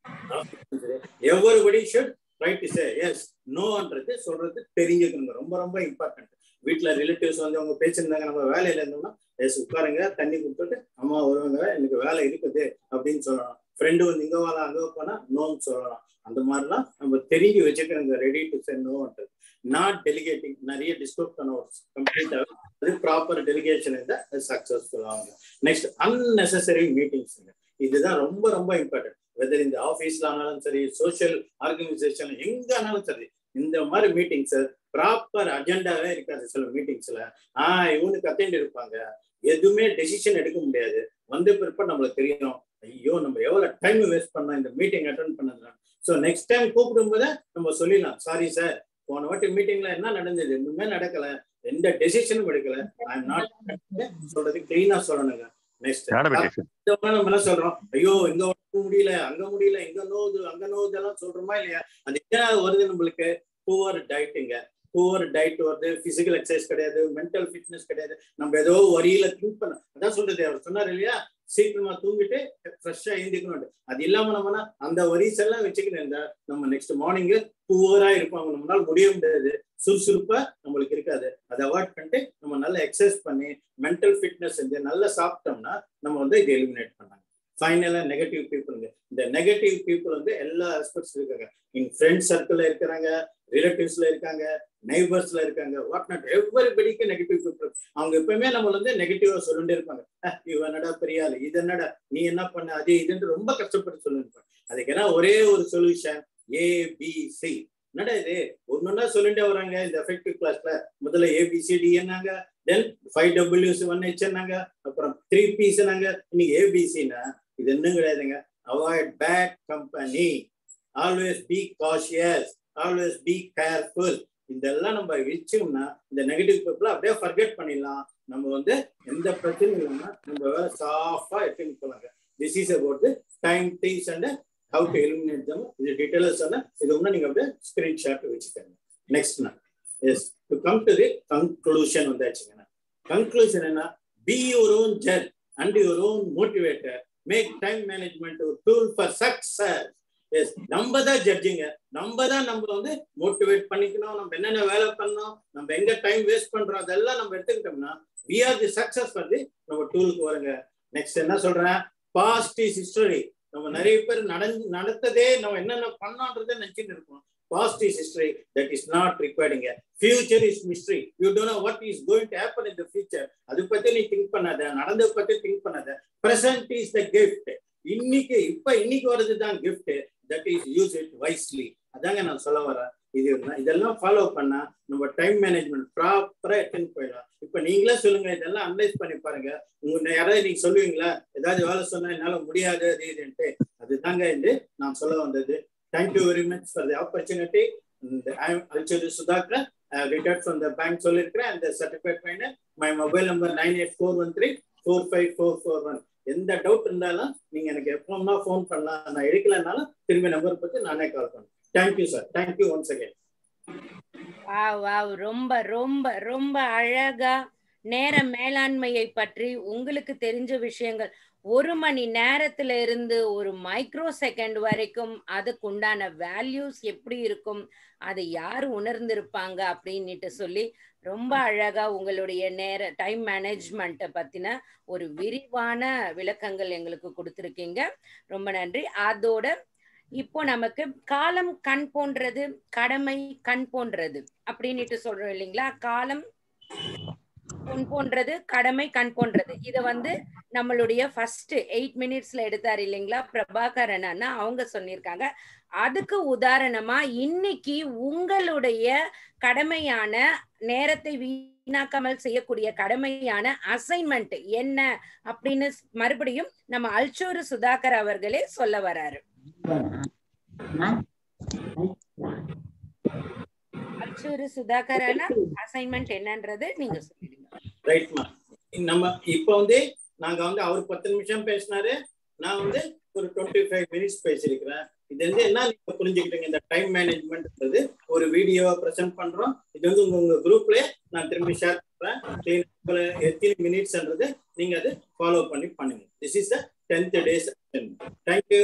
everybody should right to say yes நோன்றது சொல்றது தெரிஞ்சுக்கணுங்க ரொம்ப ரொம்ப இம்பார்ட்டன்ட் வீட்டுல ரிலேட்டிவ்ஸ் வந்து அவங்க பேசியிருந்தாங்க நம்ம வேலையில இருந்தோம்னா எஸ் உட்காருங்க தண்ணி கொடுத்துட்டு அம்மா வருவாங்க எனக்கு வேலை இருக்குது அப்படின்னு சொல்லலாம் ஃப்ரெண்டு வந்து இங்க வாழ அங்க போனா நோன்னு சொல்லலாம் அந்த மாதிரிலாம் நம்ம தெரிஞ்சு வச்சுக்கிறோங்க ரெடி டு சே நோன்றது நாட் டெலிகேட்டிங் நிறைய டிஸ்கஸ் பண்ண கம்ப்ளீட்டா அது ப்ராப்பர் டெலிகேஷன் இருந்தால் சக்சஸ்ஃபுல் ஆகுங்க நெக்ஸ்ட் அன்னெசரி மீட்டிங்ஸ் இதுதான் ரொம்ப ரொம்ப இம்பார்ட்டன்ட் வெதர் இந்த ஆஃபீஸ்ல ஆனாலும் சரி சோசியல் ஆர்கனைசேஷன் எங்க ஆனாலும் சரி இந்த மாதிரி மீட்டிங்ஸ் ப்ராப்பர் அஜெண்டாவே இருக்காது சில மீட்டிங்ஸ்ல ஆஹ் இவனுக்கு அட்டெண்ட் இருப்பாங்க எதுவுமே டெசிஷன் எடுக்க முடியாது வந்த பிற்பாடு நம்மளுக்கு தெரியும் ஐயோ நம்ம எவ்வளவு டைம் வேஸ்ட் பண்ணோம் இந்த மீட்டிங் அட்டன் பண்ணதுல ஸோ நெக்ஸ்ட் டைம் கூப்பிடும் போது நம்ம சொல்லிடலாம் சாரி சார் போன வாட்டி மீட்டிங்ல என்ன நடந்தது எதுவுமே நடக்கல எந்த டெசிஷனும் எடுக்கல ஐ எம் நாட் சொல்றது கிளீனா சொல்லணுங்க நெக்ஸ்ட் நம்ம என்ன சொல்றோம் ஐயோ இங்க முடியல அங்க முடியல இங்க நோது அங்க நோது எல்லாம் சொல்றோமா இல்லையா அது என்ன வருது நம்மளுக்கு புவர் டயட்டுங்க புவர் டயட் வருது பிசிக்கல் எக்ஸசைஸ் கிடையாது மென்டல் ஃபிட்னஸ் கிடையாது நம்ம ஏதோ வரியில திங்க் பண்ண அதான் சொல்றது அவர் சொன்னார் இல்லையா சீக்கிரமா தூங்கிட்டு ஃப்ரெஷ்ஷா எழுந்திக்கணும் அது இல்லாம நம்ம அந்த வரிஸ் எல்லாம் வச்சுக்கிட்டு இருந்தா நம்ம நெக்ஸ்ட் மார்னிங் புவரா இருப்பாங்க நம்மளால முடிய முடியாது சுறுசுறுப்பா நம்மளுக்கு இருக்காது அதை அவாய்ட் பண்ணிட்டு நம்ம நல்லா எக்ஸசைஸ் பண்ணி மென்டல் ஃபிட்னஸ் செஞ்சு நல்லா சாப்பிட்டோம்னா நம்ம வந்து இதை எலிமினேட் பண்ணாங்க ஃபைனலா நெகட்டிவ் பீப்புளுங்க இந்த நெகட்டிவ் பீப்புள் வந்து எல்லா ஆஸ்பெக்ட்ஸ் இருக்காங்க இன் ஃப்ரெண்ட் சர்க்கிள்ல இருக்கிறாங்க ரிலேட்டிவ்ஸ்ல இருக்காங்க நெய்பர்ஸ்ல இருக்காங்க வாட் நாட் எவ்வரிபடிக்கு நெகட்டிவ் பீப்புள் அவங்க எப்பவுமே நம்ம வந்து நெகட்டிவா சொல்லிட்டே இருப்பாங்க இவன் என்னடா பெரிய ஆளு இது என்னடா நீ என்ன பண்ண அது இதுன்னு ரொம்ப கஷ்டப்பட்டு சொல்லிருப்பாங்க அதுக்கு என்ன ஒரே ஒரு சொல்யூஷன் ஏ பி சி என்னடா இது ஒன்னொன்னா சொல்லிட்டே வராங்க இந்த எஃபெக்டிவ் கிளாஸ்ல முதல்ல ஏபிசிடி என்னங்க தென் ஃபைவ் டபிள்யூஸ் ஒன் ஹெச் என்னங்க அப்புறம் த்ரீ பிஸ் என்னங்க இன்னைக்கு ஏபிசின்னா இது இன்னும் கிடையாதுங்க avoid bad company always be cautious always be careful இதெல்லாம் நம்ம வச்சோம்னா இந்த நெகட்டிவ் பீப்புளை அப்படியே ஃபர்கெட் பண்ணிடலாம் நம்ம வந்து எந்த பிரச்சனையும் இல்லைன்னா நம்ம வேலை சாஃபா எடுத்துன்னு போலாங்க this is about the time things and how to eliminate them இது டீட்டெயில்ஸ் சொன்னா இது ஒன்று நீங்க அப்படியே ஸ்கிரீன்ஷாட் வச்சுக்கோங்க next yes to come to the conclusion வந்தாச்சுங்கண்ணா கன்க்ளூஷன் என்ன be your own judge and your own motivator make time management ஒரு டூல் ஃபார் சக்சஸ் எஸ் நம்ம தான் ஜட்ஜிங்க நம்ம தான் நம்ம வந்து மோட்டிவேட் பண்ணிக்கணும் நம்ம என்னென்ன வேலை பண்ணோம் நம்ம எங்க டைம் வேஸ்ட் பண்றோம் அதெல்லாம் நம்ம எடுத்துக்கிட்டோம்னா we are the success for the நம்ம டூலுக்கு வருங்க நெக்ஸ்ட் என்ன சொல்றேன் பாஸ்ட் இஸ் ஹிஸ்டரி நம்ம நிறைய பேர் நடந்து நடத்ததே நம்ம என்னென்ன பண்ணோன்றதை நினைச்சுட்டு இருக்கோம் past is history that is not ரிக்வயர்டிங்க future is mystery you don't know what is going to happen in the future அது பத்தி நீ திங்க் பண்ணாத நடந்ததை பத்தி திங்க் பண்ணாத பிரசன்ட் இஸ் த கிஃப்ட் இன்னைக்கு இப்ப இன்னைக்கு வர்றது தான் gift that is use it wisely அதாங்க நான் சொல்ல வரேன் இது இதெல்லாம் ஃபாலோ பண்ணா நம்ம டைம் மேனேஜ்மெண்ட் ப்ராப்பரா எடுத்துன்னு போயிடலாம் இப்ப நீங்களே சொல்லுங்க இதெல்லாம் அனலைஸ் பண்ணி பாருங்க உங்க யாராவது நீங்க சொல்லுவீங்களா ஏதாவது வேலை சொன்னா என்னால முடியாது அது இதுன்ட்டு அதுதாங்க இது நான் சொல்ல வந்தது thank you very much for the opportunity அல்சரி Sudhakar retired from the bank சொல்லியிருக்கிறேன் அந்த சர்டிஃபிகேட் ஃபைனர் my mobile number nine eight four one three four five four four one எந்த டவுட் இருந்தாலும் நீங்க எனக்கு எப்பவுமா ஃபோன் பண்ணலாம் நான் எடுக்கலனாலும் திரும்பி நம்பர் பத்தி நானே கால் பண்ணுறேன் thank you sir thank you once again wow wow ரொம்ப ரொம்ப ரொம்ப அழகா நேர மேலாண்மையை பற்றி உங்களுக்கு தெரிஞ்ச விஷயங்கள் ஒரு மணி நேரத்துல இருந்து ஒரு மைக்ரோ செகண்ட் வரைக்கும் அதுக்கு உண்டான வேல்யூஸ் எப்படி இருக்கும் அதை யார் உணர்ந்திருப்பாங்க அப்படின்னுட்டு சொல்லி ரொம்ப அழகா உங்களுடைய நேர டைம் மேனேஜ்மெண்ட்டை பத்தின ஒரு விரிவான விளக்கங்கள் எங்களுக்கு கொடுத்துருக்கீங்க ரொம்ப நன்றி அதோட இப்போ நமக்கு காலம் கண் போன்றது கடமை கண் போன்றது அப்படின்னுட்டு சொல்றோம் இல்லைங்களா காலம் பொன் போன்றது கடமை கண் போன்றது இத வந்து நம்மளுடைய ஃபர்ஸ்ட் எயிட் மினிட்ஸ்ல எடுத்தாரு இல்லைங்களா பிரபாகரன் அண்ணா அவங்க சொல்லியிருக்காங்க அதுக்கு உதாரணமா இன்னைக்கு உங்களுடைய கடமையான நேரத்தை வீணாக்காமல் செய்யக்கூடிய கடமையான அசைன்மெண்ட் என்ன அப்படின்னு மறுபடியும் நம்ம அல்சூரு சுதாகர் அவர்களே சொல்ல வராரு அல்சூரு சுதாகர் அண்ணா அசைன்மெண்ட் என்னன்றது நீங்க சொல்லிடுங்க ரைட்மா நம்ம இப்போ வந்து நாங்க வந்து அவர் பத்து நிமிஷம் பேசினாரு நான் வந்து ஒரு டுவெண்ட்டி ஃபைவ் மினிட்ஸ் பேசியிருக்கிறேன் இது வந்து என்ன நீங்க புரிஞ்சுக்கிட்டீங்க இந்த டைம் மேனேஜ்மெண்ட்ன்றது ஒரு வீடியோவா ப்ரெசென்ட் பண்றோம் இது வந்து உங்க உங்க குரூப்ல நான் திரும்பி ஷேர் பண்றேன் எத்தனை மினிட்ஸ்ன்றது நீங்க அது ஃபாலோ பண்ணி பண்ணுங்க this is the tenth days thank you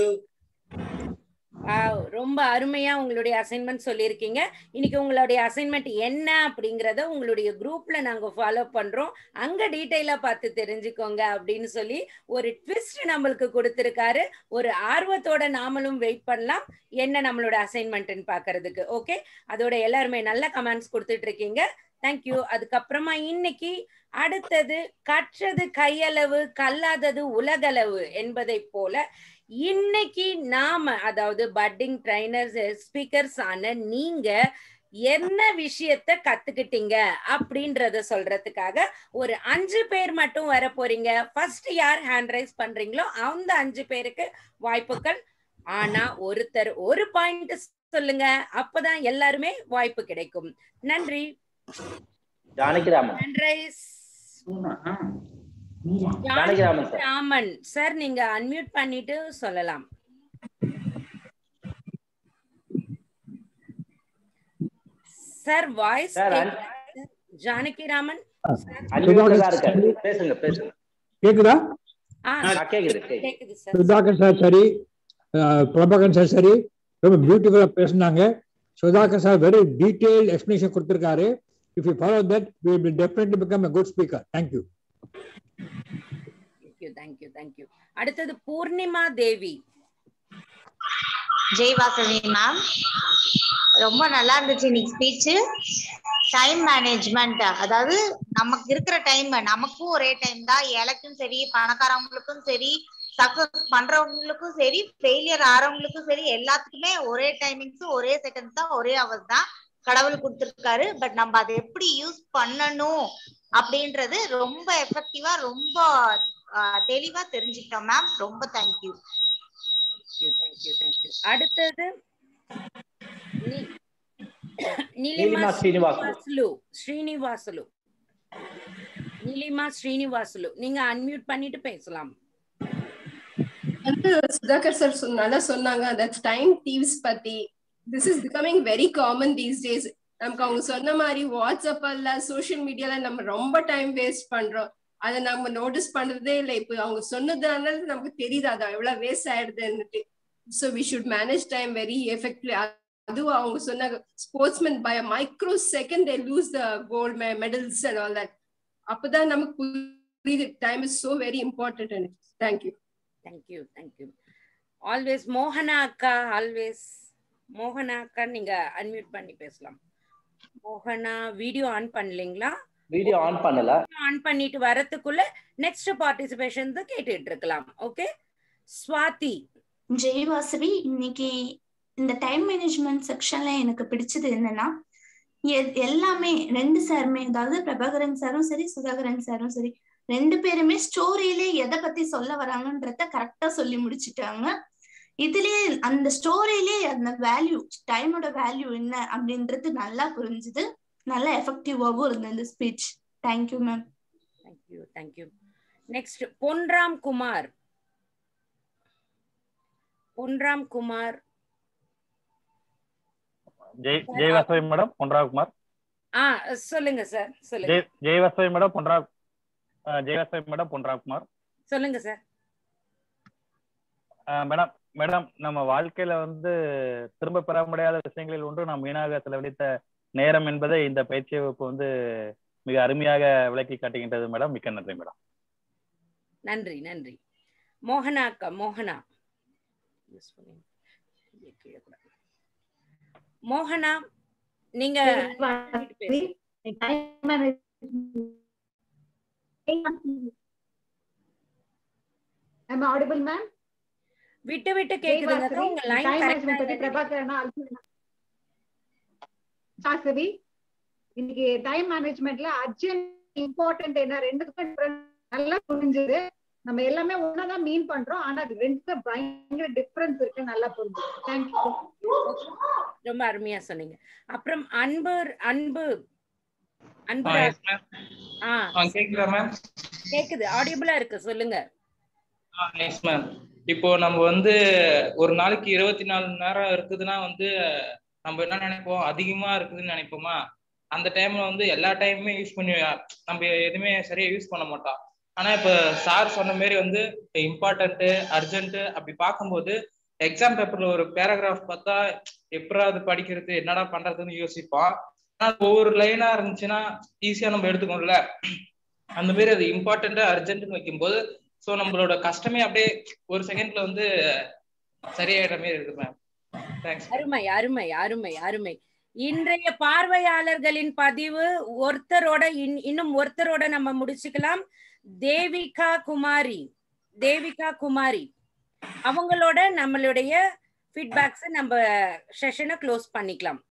ரொம்ப அருமையா உங்களுடைய அசைன்மெண்ட் சொல்லியிருக்கீங்க இன்னைக்கு உங்களுடைய அசைன்மெண்ட் என்ன அப்படிங்கறத உங்களுடைய குரூப்ல நாங்க ஃபாலோ பண்றோம் அங்க டீட்டெயிலா பார்த்து தெரிஞ்சுக்கோங்க அப்படின்னு சொல்லி ஒரு ட்விஸ்ட் நம்மளுக்கு கொடுத்திருக்காரு ஒரு ஆர்வத்தோட நாமளும் வெயிட் பண்ணலாம் என்ன நம்மளோட அசைன்மெண்ட்னு பாக்குறதுக்கு ஓகே அதோட எல்லாருமே நல்ல கமெண்ட்ஸ் கொடுத்துட்டு இருக்கீங்க தேங்க்யூ அதுக்கப்புறமா இன்னைக்கு அடுத்தது கற்றது கையளவு கல்லாதது உலகளவு என்பதை போல இன்னைக்கு நாம அதாவது பட்டிங் ட்ரைனர்ஸ் ஸ்பீக்கர்ஸ் ஆன நீங்க என்ன விஷயத்த கத்துக்கிட்டீங்க அப்படின்றத சொல்றதுக்காக ஒரு அஞ்சு பேர் மட்டும் வர போறீங்க ஃபர்ஸ்ட் யார் ஹேண்ட் ரைஸ் பண்றீங்களோ அந்த அஞ்சு பேருக்கு வாய்ப்புகள் ஆனா ஒருத்தர் ஒரு பாயிண்ட் சொல்லுங்க அப்பதான் எல்லாருமே வாய்ப்பு கிடைக்கும் நன்றி Janakiraman hand raise Janakiraman sir Raman sir நீங்க அன்மியூட் பண்ணிட்டு சொல்லலாம் sir voice sir Janaki Raman அன்மியூட்ல தான் இருக்காரு பேசுங்க பேசுங்க கேக்குதா ஆ கேக்குது கேக்குது கேக்குது சார் சுதாகர் சார் சரி அஹ், பிரபாகரன் சார் சரி ரொம்ப பியூட்டிஃபுல்லா பேசுனாங்க Sudhakar sir very detail explanation கொடுத்திருக்காரு if you follow that we will definitely become a good speaker thank you thank you thank you thank you அடுத்தது பூர்ணிமா தேவி ஜெய் வாசவி மேம் ரொம்ப நல்லா இருந்துச்சு இன்னைக்கு ஸ்பீச் டைம் மேனேஜ்மெண்ட் அதாவது நமக்கு இருக்கிற டைம் நமக்கும் ஒரே டைம் தான் எனக்கும் சரி பணக்காரவங்களுக்கும் சரி சக்சஸ் பண்றவங்களுக்கும் சரி ஃபெயிலியர் ஆறவங்களுக்கும் சரி எல்லாத்துக்குமே ஒரே டைமிங்ஸ் ஒரே செகண்ட்ஸ் தான் ஒரே ஹவர்ஸ் தான் கடவுள் கொடுத்துருக்காரு பட் நம்ம அதை எப்படி யூஸ் பண்ணணும் அப்படின்றது ரொம்ப எஃபெக்டிவா ரொம்ப ஆஹ், தெளிவா தெரிஞ்சுக்கிட்டோம் மேம் ரொம்ப தேங்க்யூ தேங்க்யூ தேங்க்யூ தேங்க்யூ அடுத்தது நி- நீலிமா நிலிமா ஸ்ரீனிவாசுலு. ஸ்ரீனிவாசுலு ஸ்ரீனிவாசுலு நிலிமா ஸ்ரீனிவாசுலு நீங்க அன்மியூட் பண்ணிட்டு பேசலாம் வந்து சுதாகர் சார் சொ- நல்லா சொன்னாங்க அந்த டைம் தீவ்ஸ் பத்தி this is becoming very common these days நமக்கு அவங்க சொன்ன மாதிரி வாட்ஸ்அப்ல சோஷியல் மீடியால நம்ம ரொம்ப டைம் வேஸ்ட் பண்றோம் அதை நம்ம நோட்டீஸ் பண்றதே இல்லை இப்போ அவங்க சொன்னதுனால நமக்கு தெரியுது அது எவ்வளவு வேஸ்ட் ஆயிடுதுன்னுட்டு so we should manage time very effectively அதுவும் அவங்க சொன்னாங்க sportsman by micro second they lose the gold medals and all that அப்பதான் நமக்கு புரியுது time is so very important thank you thank you thank you always மோகனா அக்கா ஆல்வேஸ் மோகனா அக்கா நீங்க அன்மியூட் பண்ணி பேசலாம் மோகனா வீடியோ ஆன் பண்ணலீங்களா வீடியோ ஆன் பண்ணல ஆன் பண்ணிட்டு வரதுக்குள்ள நெக்ஸ்ட் பார்ட்டிசிபேஷன் கேட்டுட்டு இருக்கலாம் ஓகே ஸ்வாதி ஜெய் வாசவி இன்னைக்கு இந்த டைம் மேனேஜ்மெண்ட் செக்ஷன்ல எனக்கு பிடிச்சது என்னன்னா எ- எல்லாமே ரெண்டு சாருமே அதாவது பிரபாகரன் சாரும் சரி சுதாகரன் சாரும் சரி ரெண்டு பேருமே ஸ்டோரியிலே எதை பத்தி சொல்ல வராங்கன்றத கரெக்டா சொல்லி முடிச்சிட்டாங்க இதுலயே அந்த ஸ்டோரியிலே அந்த வேல்யூ டைமோட வேல்யூ என்ன அப்படின்றது நல்லா புரிஞ்சுது நல்லா எஃபெக்டிவாவும் இருந்தது இந்த speech thank you ma'am thank you thank you next Ponram Kumar Ponram Kumar Jai Jai Vasavi madam Ponrao Kumar ஆ சொல்லுங்க சார் சொல்லுங்க ஜெய் ஜெய் வாசவி மேடம் பொன்ராவ் அஹ், ஜெய் வாசவி மேடம் பொன்ராவ் குமார் சொல்லுங்க சார் அஹ், மேடம் மேடம் நம்ம வாழ்க்கையில வந்து திரும்ப பெற முடியாத விஷயங்களில் ஒன்று நாம் வீணாக செலவழித்த நேரம் என்பதை இந்த பயிற்சி வகுப்பு வந்து மிக அருமையாக விளக்கி காட்டுகின்றது மேடம் மிக்க நன்றி மேடம் நன்றி நன்றி மோகனா அக்கா மோகனா Use பண்ணி- இங்கே கீழே கூட. மோகனா நீங்க Am I audible, ma'am? விட்டு விட்டு கேக்குதுங்க அக்கா. உங்க லைன் Time கரெக்டா management பத்தி பிரபாகரனா அல்பனா? சாஸ்திரி இன்னைக்கு டைம் மேனேஜ்மெண்ட்ல அர்ஜென்ட் இம்பார்ட்டன்ட் என்ன ரெண்டுக்கும் difference நல்லா புரிஞ்சுது நம்ம எல்லாமே ஒன்னதான் மீன் பண்றோம் ஆனா அது ரெண்டுக்கும் பயங்கர டிஃபரன்ஸ் இருக்கு நல்லா புரிஞ்சு தேங்க்யூ ரொம்ப அருமையா சொன்னீங்க அப்புறம் அன்பு அன்பு அன்பு ஆ, yes, ma'am. ஆ ஆ, கேக்குதா மேம் கேக்குது ஆடியபிளா இருக்கு சொல்லுங்க எஸ் மேம் இப்போ நம்ம வந்து ஒரு நாளைக்கு இருபத்தி நாலு மணி நேரம் இருக்குதுன்னா வந்து நம்ம என்ன நினைப்போம் அதிகமா இருக்குதுன்னு நினைப்போமா அந்த டைம்ல வந்து எல்லா டைமுமே யூஸ் பண்ணி நம்ம எதுவுமே சரியா யூஸ் பண்ண மாட்டோம் ஆனா இப்ப சார் சொன்ன மாதிரி வந்து இம்பார்ட்டன்ட் அர்ஜென்ட் அப்படி பார்க்கும்போது எக்ஸாம் பேப்பர்ல ஒரு பேராகிராஃப் பார்த்தா எப்படாவது படிக்கிறது என்னடா பண்றதுன்னு யோசிப்போம் ஆனா ஒவ்வொரு லைனா இருந்துச்சுன்னா ஈஸியா நம்ம எடுத்துக்கோம்ல அந்த மாதிரி அது இம்பார்ட்டன்ட் அர்ஜென்ட்னு வைக்கும்போது ஸோ நம்மளோட கஷ்டமே அப்படியே ஒரு செகண்ட்ல வந்து சரியாயிடுற மாதிரி இருக்கு மேம் தேங்க்ஸ் அருமை அருமை அருமை அருமை இன்றைய பார்வையாளர்களின் பதிவு ஒருத்தரோட இன்- இன்னும் ஒருத்தரோட நம்ம முடிச்சுக்கலாம் தேவிகா குமாரி தேவிகா குமாரி அவங்களோட நம்மளுடைய ஃபீட்பேக்ஸ் நம்ம செஷனை க்ளோஸ் பண்ணிக்கலாம்